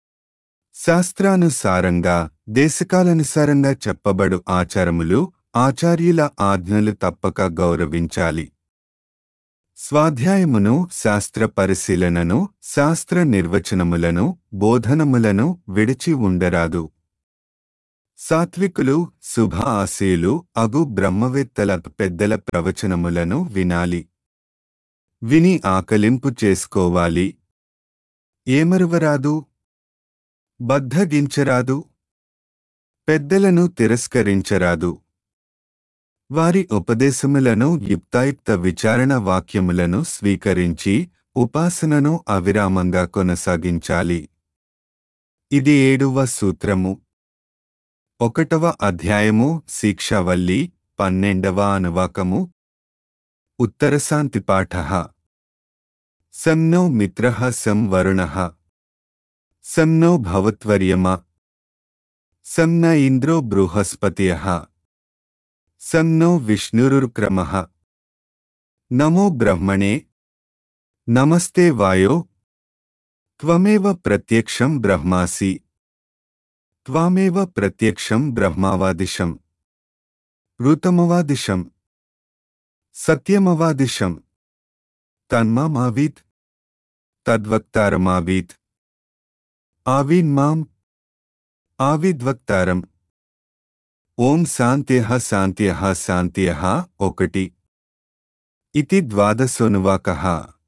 శాస్త్రానుసారంగా దేశకాలనుసారంగా చెప్పబడు ఆచారములు ఆచార్యుల ఆజ్ఞలు తప్పక గౌరవించాలి స్వాధ్యాయమును శాస్త్ర పరిశీలనను శాస్త్ర నిర్వచనములను బోధనములను విడిచి ఉండరాదు సాత్వికులు శుభ ఆశయులు అగు బ్రహ్మవేత్తల పెద్దల ప్రవచనములను వినాలి విని ఆకలింపు చేసుకోవాలి ఏమరువరాదు బద్ధగించరాదు పెద్దలను తిరస్కరించరాదు వారి ఉపదేశములను యుక్తాయుక్త విచారణ వాక్యములను స్వీకరించి ఉపాసనను అవిరామంగా కొనసాగించాలి ఇది ఏడువ సూత్రము ఒకటవ అధ్యాయము శిక్షావల్లి పన్నెండవ అనువాకము ఉత్తరశాంతిపాఠ సం నో మిత్ర సం వరుణ సం నో భవత్వర్యమా సం న ఇంద్రో బృహస్పతియ సం నో విష్ణురుక్రమ నమో బ్రహ్మణే నమస్తే వాయో త్వమేవ ప్రత్యక్షం బ్రహ్మాసి త్వామేవ ప్రత్యక్షం బ్రహ్మావాదిశం ఋతమవాదిశం సత్యమవాదిశం తన్మామావీత్ తద్వక్తారమావీత్ ఆవీన్మాం ఆవిద్వక్తారం ఓం శాంత్యః శాంత్యః శాంత్యః ఒకటి ఇతి ద్వాదశోనువాకః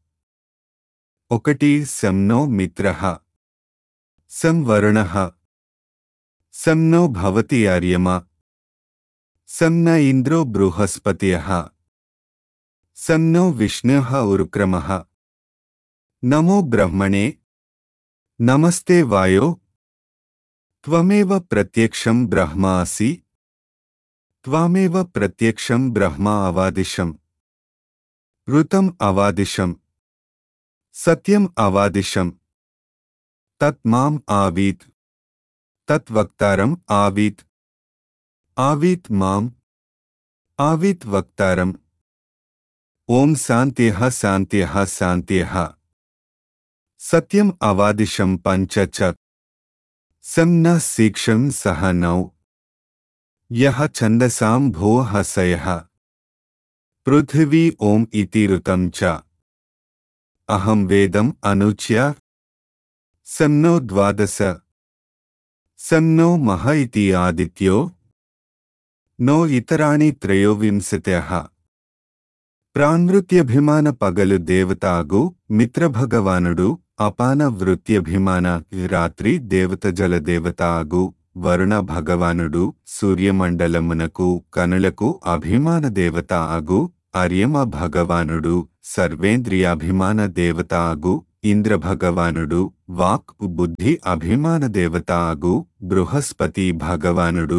ఒకటి సంనో మిత్రః సం వరుణః సం నో భవతి ఆర్యమా సం న ఇంద్రో బృహస్పతియః సం నో విష్ణుః ఉరుక్రమః నమో బ్రహ్మణే నమస్తే వాయో త్వమేవ ప్రత్యక్షం బ్రహ్మ అసి త్వామేవ ప్రత్యక్షం బ్రహ్మ అవాదిశం ఋతం అవాదిశం సత్యం అవాదిశం తత్ మాం ఆవీత్ తత్ వక్తారం ఆవీత్ ఆవీత్ మాం ఆవీత్ వక్తారం ఓం శాంత్యః శాంత్యః శాంత్యః సత్యం అవాదిశం పంచ చ సం న శీక్షం సహ నౌ యః ఛందసాం భో హసయః పృథివీ ఓం ఇతి ఋతం చ అహం వేదం అనుచ్య సన్నో ద్వాదశ సన్నో మహ ఇతి ఆదిత్యో నో ఇతరాణి త్రయోవింశత్యః ప్రానృత్యభిమాన పగలు దేవతాగు మిత్రభగవానుడు అపాన వృత్యభిమాన రాత్రి దేవత జల దేవతాగు వరుణ భగవానుడు సూర్యమండలమునకు కనులకు అభిమాన దేవత అగు అర్యమ భగవానుడు సర్వేంద్రియాభిమాన దేవత అగు ఇంద్ర భగవానుడు వాక్ బుద్ధి అభిమాన దేవత అగు బృహస్పతి భగవానుడు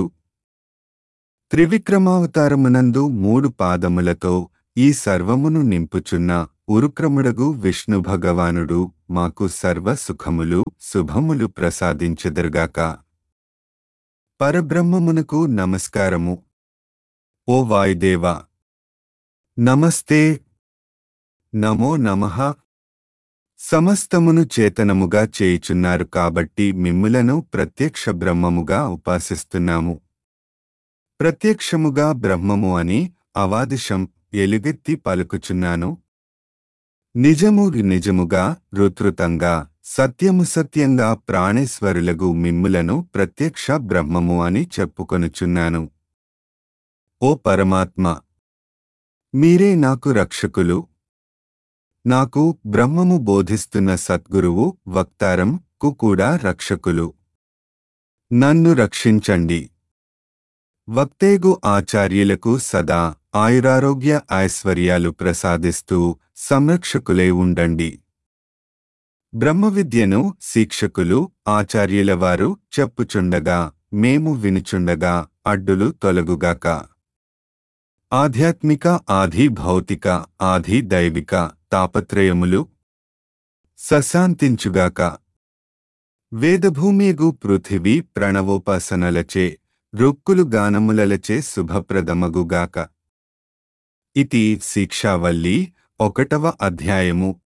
త్రివిక్రమావతారమునందు మూడు పాదములతో ఈ సర్వమును నింపుచున్న ఉరుక్రముడగు విష్ణు భగవానుడు మాకు సర్వ సుఖములు శుభములు ప్రసాదించెదరుగాక పరబ్రహ్మమునకు నమస్కారము ఓ వాయుదేవా నమస్తే నమో నమః సమస్తమును చేతనముగా చేయుచున్నారు కాబట్టి మిమ్ములను ప్రత్యక్ష బ్రహ్మముగా ఉపాసిస్తున్నాము ప్రత్యక్షముగా బ్రహ్మము అని అవాదిశం ఎలుగెత్తి పలుకుచున్నాను నిజము నిజముగా రుతృతంగా సత్యము సత్యంగా ప్రాణేశ్వరులగు మిమ్ములను ప్రత్యక్ష బ్రహ్మము అని చెప్పుకొనుచున్నాను ఓ పరమాత్మ మీరే నాకు రక్షకులు నాకు బ్రహ్మము బోధిస్తున్న సద్గురువు వక్తారం కు కూడా రక్షకులు నన్ను రక్షించండి వక్తేగు ఆచార్యులకు సదా ఆయురారోగ్య ఐశ్వర్యాలు ప్రసాదిస్తూ సంరక్షకులై ఉండండి బ్రహ్మ విద్యను శిక్షకులు ఆచార్యుల వారు చెప్పుచుండగా మేము వినుచుండగా అడ్డులు తొలగుగాక ఆధ్యాత్మిక ఆధి భౌతిక ఆధి దైవిక తాపత్రయములు సశాంతించుగాక వేదభూమియగు పృథివీ ప్రణవోపాసనలచే రుక్కులు గానములలచే శుభప్రదమగుగాక ఇతి శిక్షావల్లి ఒకటవ అధ్యాయము